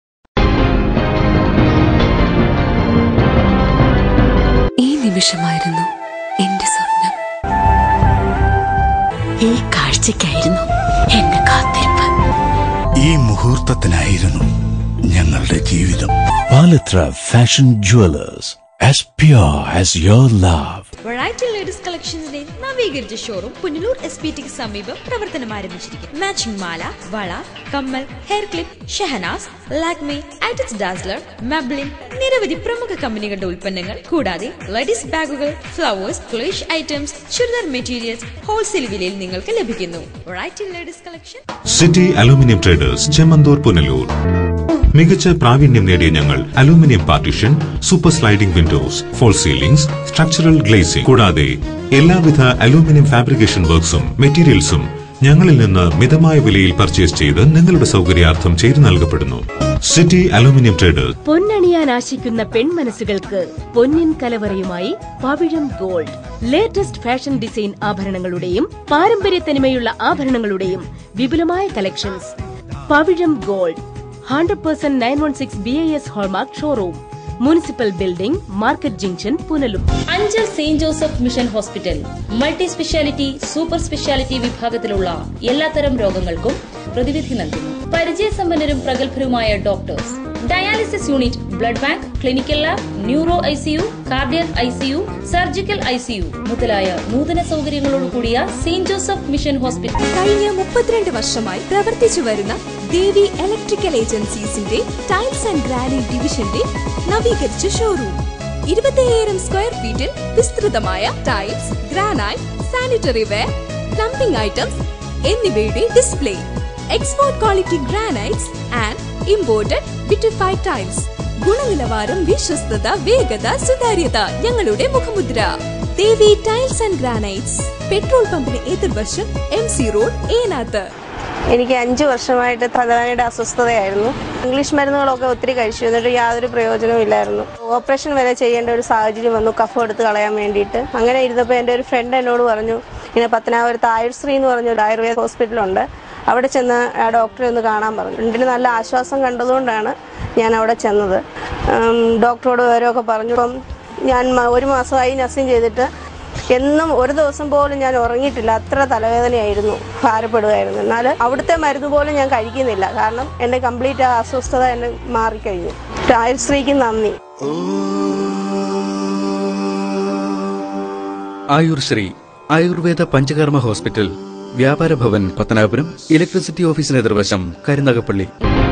ഈ നിമിഷമായിരുന്നു എന്റെ സ്വപ്നം ഈ കാഴ്ചയ്ക്കായിരുന്നു എന്റെ കാത്തിരിപ്പ് ഈ മുഹൂർത്തത്തിനായിരുന്നു ഞങ്ങളുടെ ജീവിതം Palathra fashion jewellers as pure as your love variety ladies കളക്ഷൻസിന്റെ നവീകരിച്ച ഷോറൂം പുനലൂർ എസ് പി ടിക്ക് സമീപം പ്രവർത്തനം ആരംഭിച്ചിരിക്കുന്നു മാച്ചിങ് മാല വള കമ്മൽ ഹെയർ ക്ലിപ്പ് ഷെഹനാസ് ലാക്മി ആറ്റിക്സ് ഡാസ്ലർ മെബ്ലിൻ നിരവധി പ്രമുഖ കമ്പനികളുടെ ഉൽപ്പന്നങ്ങൾ കൂടാതെ ലേഡീസ് ബാഗുകൾ ഫ്ലവേഴ്സ് ക്ലേഷ് ഐറ്റംസ് ചുരിദാർ മെറ്റീരിയൽസ് ഹോൾസെയിൽ വിലയിൽ നിങ്ങൾക്ക് ലഭിക്കുന്നു variety ladies collection city aluminium traders Chemmanthoor Punalur മികച്ച പ്രാവീണ്യം നേടിയ ഞങ്ങൾ aluminium partition super sliding windows false ceilings structural glazing കൂടാതെ എല്ലാവിധ അലൂമിനിയം ഫാബ്രിക്കേഷൻ വർക്ക്സും മെറ്റീരിയൽസും ഞങ്ങളിൽ നിന്ന് മിതമായ വിലയിൽ പർച്ചേസ് ചെയ്ത് നിങ്ങളുടെ സൗകര്യാർത്ഥം ചെയ്തു നൽകപ്പെടുന്നു സിറ്റി അലൂമിനിയം ട്രേഡേഴ്സ് പൊന്നണിയാൻ ആശിക്കുന്ന പെൺമനസ്സുകൾക്ക് പൊന്നിൻ കലവറയുമായി Pavizham gold latest fashion design ആഭരണങ്ങളുടെയും പാരമ്പര്യ തനിമയുള്ള ആഭരണങ്ങളുടെയും വിപുലമായ collections Pavizham gold hundred percent nine one six B I S hallmark showroom municipal building market junction Punalur Anchal saint Joseph mission hospital multi speciality super speciality വിഭാഗത്തിലുള്ള എല്ലാത്തരം രോഗങ്ങൾക്കും പ്രതിവിധി നൽകുന്നു പരിചയസമ്പന്നരും പ്രഗത്ഭരുമായ doctors dialysis unit blood bank clinical lab neuro ICU cardiac ICU surgical ICU മുതലായ നൂതന സൗകര്യങ്ങളോട് കൂടിയ സെയിന്റ് ജോസഫ് മിഷൻ ഹോസ്പിറ്റൽ കഴിഞ്ഞ മുപ്പത്തിരണ്ട് വർഷമായി പ്രവർത്തിച്ചു വരുന്ന ദേവി ഇലക്ട്രിക്കൽ ഏജൻസീസിന്റെ ടൈൽസ് ആൻഡ് ഗ്രാനൈറ്റ് ഡിവിഷന്റെ നവീകരിച്ച ഷോറൂം ഇരുപത്തിയ്യായിരം സ്ക്വയർ ഫീറ്റിൽ വിസ്തൃതമായ tiles granite sanitary ware plumbing items എന്നിവയുടെ display export quality granites and imported vitrified tiles ഗുണനിലവാരം വിശ്വസ്തത വേഗത സുതാര്യത ഞങ്ങളുടെ മുഖമുദ്ര Devi tiles and granites petrol പമ്പിന് എതിർവശം എം സി റോഡ് ഏനാത്ത് എനിക്ക് അഞ്ച് വർഷമായിട്ട് തലവേദനയുടെ അസ്വസ്ഥതയായിരുന്നു ഇംഗ്ലീഷ് മരുന്നുകളൊക്കെ ഒത്തിരി കഴിച്ചു എന്നിട്ട് യാതൊരു പ്രയോജനവും ഇല്ലായിരുന്നു ഓപ്പറേഷൻ വരെ ചെയ്യേണ്ട ഒരു സാഹചര്യം വന്നു കഫം എടുത്ത് കളയാൻ വേണ്ടിയിട്ട് അങ്ങനെ ഇരുന്നപ്പോൾ എൻ്റെ ഒരു ഫ്രണ്ട് എന്നോട് പറഞ്ഞു ഇങ്ങനെ പത്തനാപുരത്ത് ആയുർശ്രീ എന്ന് പറഞ്ഞൊരു ആയുർവേദ ഹോസ്പിറ്റലുണ്ട് അവിടെ ചെന്ന് ആ ഡോക്ടറെ ഒന്ന് കാണാൻ പറഞ്ഞു രണ്ടിന് നല്ല ആശ്വാസം കണ്ടതുകൊണ്ടാണ് ഞാൻ അവിടെ ചെന്നത് ഉം, ഡോക്ടറോട് വിവരമൊക്കെ പറഞ്ഞു ഇപ്പം ഞാൻ മ- ഒരു മാസമായി നഴ്സിംഗ് ചെയ്തിട്ട് എന്നും ഒരു ദിവസം പോലും ഞാൻ ഉറങ്ങിയിട്ടില്ല അത്ര തലവേദനയായിരുന്നു ഭാരപ്പെടുകയായിരുന്നു എന്നാൽ അവിടുത്തെ മരുന്ന് പോലും ഞാൻ കഴിക്കുന്നില്ല കാരണം എൻ്റെ കംപ്ലീറ്റ് ആ അസ്വസ്ഥത എന്നെ മാറിക്കഴിഞ്ഞു ആയുർശ്രീക്ക് നന്ദി ആയുർ ശ്രീ ആയുർവേദ പഞ്ചകർമ്മ ഹോസ്പിറ്റൽ വ്യാപാര ഭവൻ പത്തനാപുരം ഇലക്ട്രിസിറ്റി ഓഫീസിന് എതിർവശം കരുനാഗപ്പള്ളി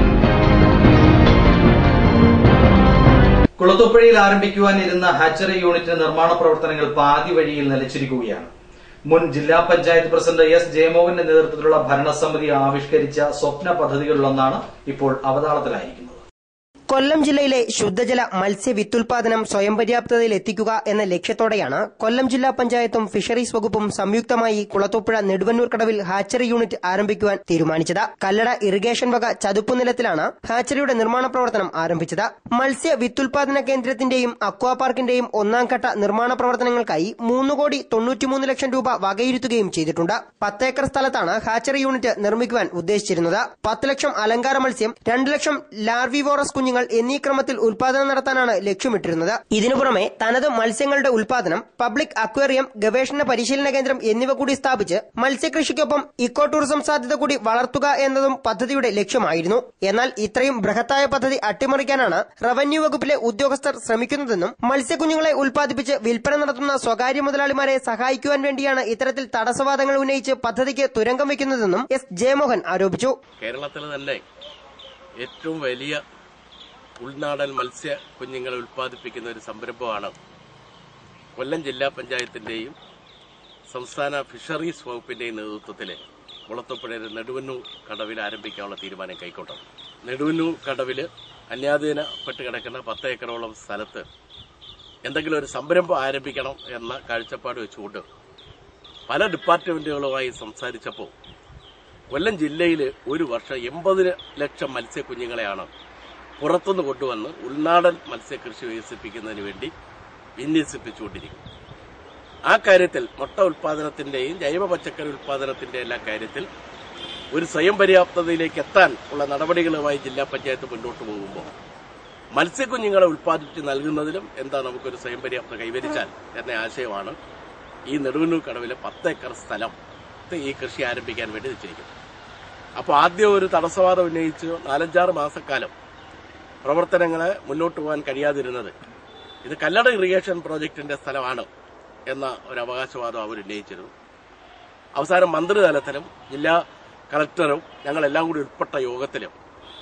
കുളത്തുപ്പുഴയിൽ ആരംഭിക്കുവാനിരുന്ന ഹാച്ചറി യൂണിറ്റ് നിർമ്മാണ പ്രവർത്തനങ്ങൾ പാതി വഴിയിൽ നിലച്ചിരിക്കുകയാണ് മുൻ ജില്ലാ പഞ്ചായത്ത് പ്രസിഡന്റ് എസ് ജയമോഹന്റെ നേതൃത്വത്തിലുള്ള ഭരണസമിതി ആവിഷ്കരിച്ച സ്വപ്ന പദ്ധതികളിലൊന്നാണ് ഇപ്പോൾ അവതാളത്തിലായിരിക്കുന്നത് കൊല്ലം ജില്ലയിലെ ശുദ്ധജല മത്സ്യ വിത്തുൽപാദനം സ്വയം പര്യാപ്തതയിൽ എത്തിക്കുക എന്ന ലക്ഷ്യത്തോടെയാണ് കൊല്ലം ജില്ലാ പഞ്ചായത്തും ഫിഷറീസ് വകുപ്പും സംയുക്തമായി കുളത്തൂപ്പുഴ നെടുവന്നൂർ കടവിൽ ഹാച്ചറി യൂണിറ്റ് ആരംഭിക്കുവാൻ തീരുമാനിച്ചത് കല്ലട ഇറിഗേഷൻ വക ചതുപ്പ് നിലത്തിലാണ് ഹാച്ചറിയുടെ നിർമ്മാണ പ്രവർത്തനം ആരംഭിച്ചത് മത്സ്യ വിത്തുൽപാദന കേന്ദ്രത്തിന്റെയും അക്വാ പാർക്കിന്റെയും ഒന്നാം ഘട്ട നിർമ്മാണ പ്രവർത്തനങ്ങൾക്കായി മൂന്ന് കോടി തൊണ്ണൂറ്റിമൂന്ന് ലക്ഷം രൂപ വകയിരുത്തുകയും ചെയ്തിട്ടുണ്ട് പത്തേക്കർ സ്ഥലത്താണ് ഹാച്ചറി യൂണിറ്റ് നിർമ്മിക്കുവാൻ ഉദ്ദേശിച്ചിരുന്നത് പത്ത് ലക്ഷം അലങ്കാര മത്സ്യം രണ്ട് ലക്ഷം ലാർവിവോറസ് കുഞ്ഞുങ്ങൾ എന്നീ ക്രമത്തിൽ ഉൽപാദനം നടത്താനാണ് ലക്ഷ്യമിട്ടിരുന്നത് ഇതിനു പുറമെ തനത് മത്സ്യങ്ങളുടെ ഉൽപാദനം പബ്ലിക് അക്വേറിയം ഗവേഷണ പരിശീലന കേന്ദ്രം എന്നിവ കൂടി സ്ഥാപിച്ച് മത്സ്യകൃഷിക്കൊപ്പം ഇക്കോ ടൂറിസം സാധ്യത കൂടി വളർത്തുക എന്നതും പദ്ധതിയുടെ ലക്ഷ്യമായിരുന്നു എന്നാൽ ഇത്രയും ബൃഹത്തായ പദ്ധതി അട്ടിമറിക്കാനാണ് റവന്യൂ വകുപ്പിലെ ഉദ്യോഗസ്ഥർ ശ്രമിക്കുന്നതെന്നും മത്സ്യക്കുഞ്ഞുങ്ങളെ ഉൽപ്പാദിപ്പിച്ച് വിൽപ്പന നടത്തുന്ന സ്വകാര്യ മുതലാളിമാരെ സഹായിക്കുവാൻ വേണ്ടിയാണ് ഇത്തരത്തിൽ തടസ്സവാദങ്ങൾ ഉന്നയിച്ച് പദ്ധതിക്ക് തുരങ്കം വയ്ക്കുന്നതെന്നും എസ് ജയമോഹൻ ആരോപിച്ചു കേരളത്തിൽ തന്നെ ഏറ്റവും വലിയ ഉൾനാടൻ മത്സ്യ കുഞ്ഞുങ്ങളെ ഉൽപ്പാദിപ്പിക്കുന്ന ഒരു സംരംഭമാണ് കൊല്ലം ജില്ലാ പഞ്ചായത്തിന്റെയും സംസ്ഥാന ഫിഷറീസ് വകുപ്പിന്റെയും നേതൃത്വത്തിൽ കുളത്തുപ്പുഴയിൽ നെടുവന്നൂർ കടവിൽ ആരംഭിക്കാനുള്ള തീരുമാനം കൈക്കൊണ്ടത് നെടുവന്നൂർ കടവിൽ അന്യാധീനപ്പെട്ട് കിടക്കുന്ന പത്ത് ഏക്കറോളം സ്ഥലത്ത് എന്തെങ്കിലും ഒരു സംരംഭം ആരംഭിക്കണം എന്ന കാഴ്ചപ്പാട് വെച്ചുകൊണ്ട് പല ഡിപ്പാർട്ട്മെന്റുകളുമായി സംസാരിച്ചപ്പോൾ കൊല്ലം ജില്ലയിൽ ഒരു വർഷം എൺപത് ലക്ഷം മത്സ്യക്കുഞ്ഞുങ്ങളെയാണ് പുറത്തുനിന്ന് കൊണ്ടുവന്ന് ഉൾനാടൻ മത്സ്യകൃഷി വികസിപ്പിക്കുന്നതിന് വേണ്ടി വിന്യസിപ്പിച്ചുകൊണ്ടിരിക്കുന്നത് ആ കാര്യത്തിൽ മുട്ട ഉൽപാദനത്തിന്റെയും ജൈവ പച്ചക്കറി ഉൽപാദനത്തിന്റെ എല്ലാ കാര്യത്തിൽ ഒരു സ്വയം പര്യാപ്തതയിലേക്ക് എത്താൻ ഉള്ള നടപടികളുമായി ജില്ലാ പഞ്ചായത്ത് മുന്നോട്ട് പോകുമ്പോൾ മത്സ്യക്കുഞ്ഞുങ്ങളെ ഉൽപ്പാദിപ്പിച്ച് നൽകുന്നതിലും എന്താ നമുക്കൊരു സ്വയം പര്യാപ്തത കൈവരിച്ചാൽ എന്ന ആശയമാണ് ഈ നെടുവന്നൂർ കടവിലെ പത്ത് ഏക്കർ സ്ഥലം ഈ കൃഷി ആരംഭിക്കാൻ വേണ്ടി വെച്ചിരിക്കുന്നത് അപ്പോൾ ആദ്യം ഒരു തടസ്സവാദം ഉന്നയിച്ച് നാലഞ്ചാറ് മാസക്കാലം പ്രവർത്തനങ്ങളെ മുന്നോട്ട് പോകാൻ കഴിയാതിരുന്നത് ഇത് കല്ലട ഇറിഗേഷൻ പ്രോജക്റ്റിന്റെ സ്ഥലമാണ് എന്ന ഒരു അവകാശവാദം അവർ ഉന്നയിച്ചിരുന്നു അവസാനം മന്ത്രിതലത്തിലും ജില്ലാ കളക്ടറും ഞങ്ങളെല്ലാം കൂടി ഉൾപ്പെട്ട യോഗത്തിലും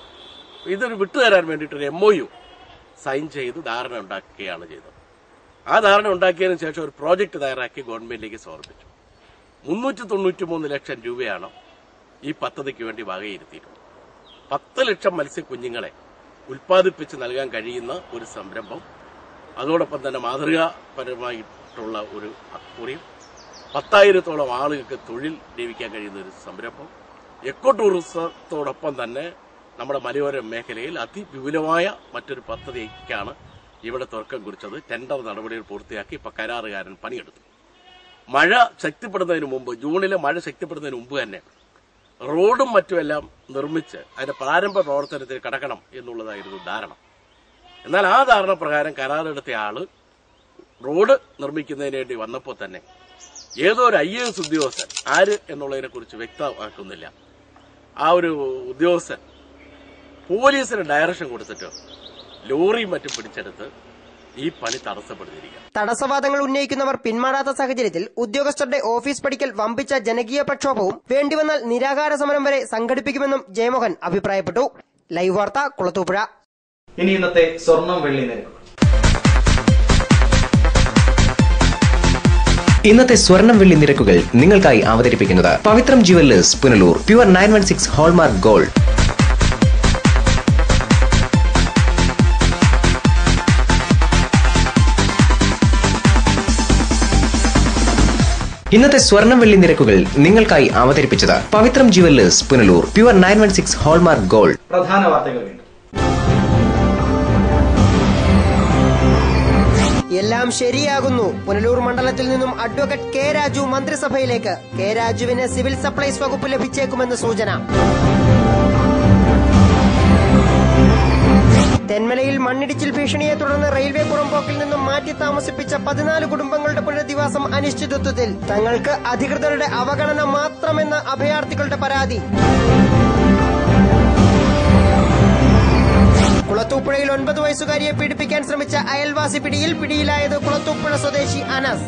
ഇതൊരു വിട്ടുതരാൻ വേണ്ടിയിട്ട് ഒരു എം ഒ യു സൈൻ ചെയ്ത് ധാരണ ഉണ്ടാക്കുകയാണ് ചെയ്തത് ആ ധാരണ ഉണ്ടാക്കിയതിനു ശേഷം ഒരു പ്രോജക്റ്റ് തയ്യാറാക്കി ഗവൺമെന്റിലേക്ക് സമർപ്പിച്ചു മുന്നൂറ്റി തൊണ്ണൂറ്റി മൂന്ന് ലക്ഷം രൂപയാണ് ഈ പദ്ധതിക്ക് വേണ്ടി വകയിരുത്തിയിട്ടുള്ളത് പത്ത് ലക്ഷം മത്സ്യക്കുഞ്ഞുങ്ങളെ ഉൽപ്പാദിപ്പിച്ച് നൽകാൻ കഴിയുന്ന ഒരു സംരംഭം അതോടൊപ്പം തന്നെ മാതൃകാപരമായിട്ടുള്ള ഒരു അക്കൂറിയും പത്തായിരത്തോളം ആളുകൾക്ക് തൊഴിൽ ലഭിക്കാൻ കഴിയുന്ന ഒരു സംരംഭം എക്കോ ടൂറിസത്തോടൊപ്പം തന്നെ നമ്മുടെ മലയോര മേഖലയിൽ അതിവിപുലമായ മറ്റൊരു പദ്ധതിക്കാണ് ഇവിടെ തുടക്കം കുറിച്ചത് ടെൻഡർ നടപടികൾ പൂർത്തിയാക്കി ഇപ്പൊ കരാറുകാരൻ പണിയെടുത്തു മഴ ശക്തിപ്പെടുന്നതിന് മുമ്പ് ജൂണിലെ മഴ ശക്തിപ്പെടുന്നതിന് മുമ്പ് തന്നെ റോഡും മറ്റുമെല്ലാം നിർമ്മിച്ച് അതിന്റെ പ്രാരംഭ പ്രവർത്തനത്തിൽ കടക്കണം എന്നുള്ളതായിരുന്നു ധാരണ എന്നാൽ ആ ധാരണ പ്രകാരം കരാറെടുത്ത ആള് റോഡ് നിർമ്മിക്കുന്നതിന് വേണ്ടി വന്നപ്പോൾ തന്നെ ഏതോ ഒരു ഐ എസ് ഉദ്യോഗസ്ഥൻ ആര് എന്നുള്ളതിനെ കുറിച്ച് വ്യക്തമാക്കുന്നില്ല ആ ഒരു ഉദ്യോഗസ്ഥൻ പോലീസിന് ഡയറക്ഷൻ കൊടുത്തിട്ട് ലോറിയും മറ്റും പിടിച്ചെടുത്ത് ഈ പണി തടസ്സപ്പെടുത്തിയിരിക്കുക തടസ്സവാദങ്ങൾ ഉന്നയിക്കുന്നവർ പിന്മാറാത്ത സാഹചര്യത്തിൽ ഉദ്യോഗസ്ഥരുടെ ഓഫീസ് പഠിക്കൽ വമ്പിച്ച ജനകീയ പ്രക്ഷോഭവും വേണ്ടിവന്നാൽ നിരാഹാര സമരം വരെ സംഘടിപ്പിക്കുമെന്നും ജയമോഹൻ അഭിപ്രായപ്പെട്ടു ലൈവ് വാർത്ത കുളത്തൂപ്പുഴ ഇനി ഇന്നത്തെ സ്വർണം വെള്ളി നിരക്കുകൾ ഇന്നത്തെ സ്വർണം വെള്ളി നിരക്കുകൾ നിങ്ങൾക്കായി അവതരിപ്പിക്കുന്നത് Pavithram jewellers Punalur pure nine one six hallmark gold ഇന്നത്തെ സ്വർണം വെള്ളി നിരക്കുകൾ നിങ്ങൾക്കായി അവതരിപ്പിച്ചത് Pavithram jewellers Punalur pure nine one six hallmark gold പ്രധാന വാർത്തകൾ വീണ്ടും എല്ലാം ശരിയാകുന്നു പുനലൂർ മണ്ഡലത്തിൽ നിന്നും അഡ്വക്കേറ്റ് കെ രാജു മന്ത്രിസഭയിലേക്ക് കെ രാജുവിന് സിവിൽ സപ്ലൈസ് വകുപ്പ് ലഭിച്ചേക്കുമെന്ന് സൂചന തെന്മലയിൽ മണ്ണിടിച്ചിൽ ഭീഷണിയെ തുടർന്ന് റെയിൽവേ പുറമ്പോക്കിൽ നിന്നും മാറ്റി താമസിപ്പിച്ച പതിനാല് കുടുംബങ്ങളുടെ പുനരധിവാസം അനിശ്ചിതത്വത്തിൽ തങ്ങൾക്ക് അധികൃതരുടെ അവഗണന മാത്രമെന്ന അഭയാർത്ഥികളുടെ പരാതി കുളത്തൂപ്പുഴയിൽ ഒൻപത് വയസ്സുകാരിയെ പീഡിപ്പിക്കാൻ ശ്രമിച്ച അയൽവാസി പിടിയിൽ പിടിയിലായത് കുളത്തൂപ്പുഴ സ്വദേശി അനസ്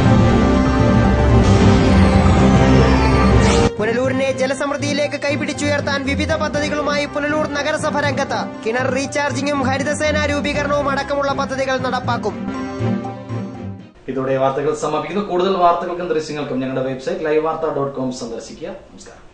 പുനലൂരിനെ ജലസമൃദ്ധിയിലേക്ക് കൈപിടിച്ചുയർത്താൻ വിവിധ പദ്ധതികളുമായി പുനലൂർ നഗരസഭ രംഗത്ത് കിണർ റീചാർജിംഗും ഹരിതസേന രൂപീകരണവും അടക്കമുള്ള പദ്ധതികൾ നടപ്പാക്കും ഇതോടെ വാർത്തകൾ സമാപിക്കുന്നു കൂടുതൽ വാർത്തകൾക്കും ദൃശ്യങ്ങൾക്കും ഞങ്ങളുടെ website live Vartha dot com സന്ദർശിക്കുക നമസ്കാരം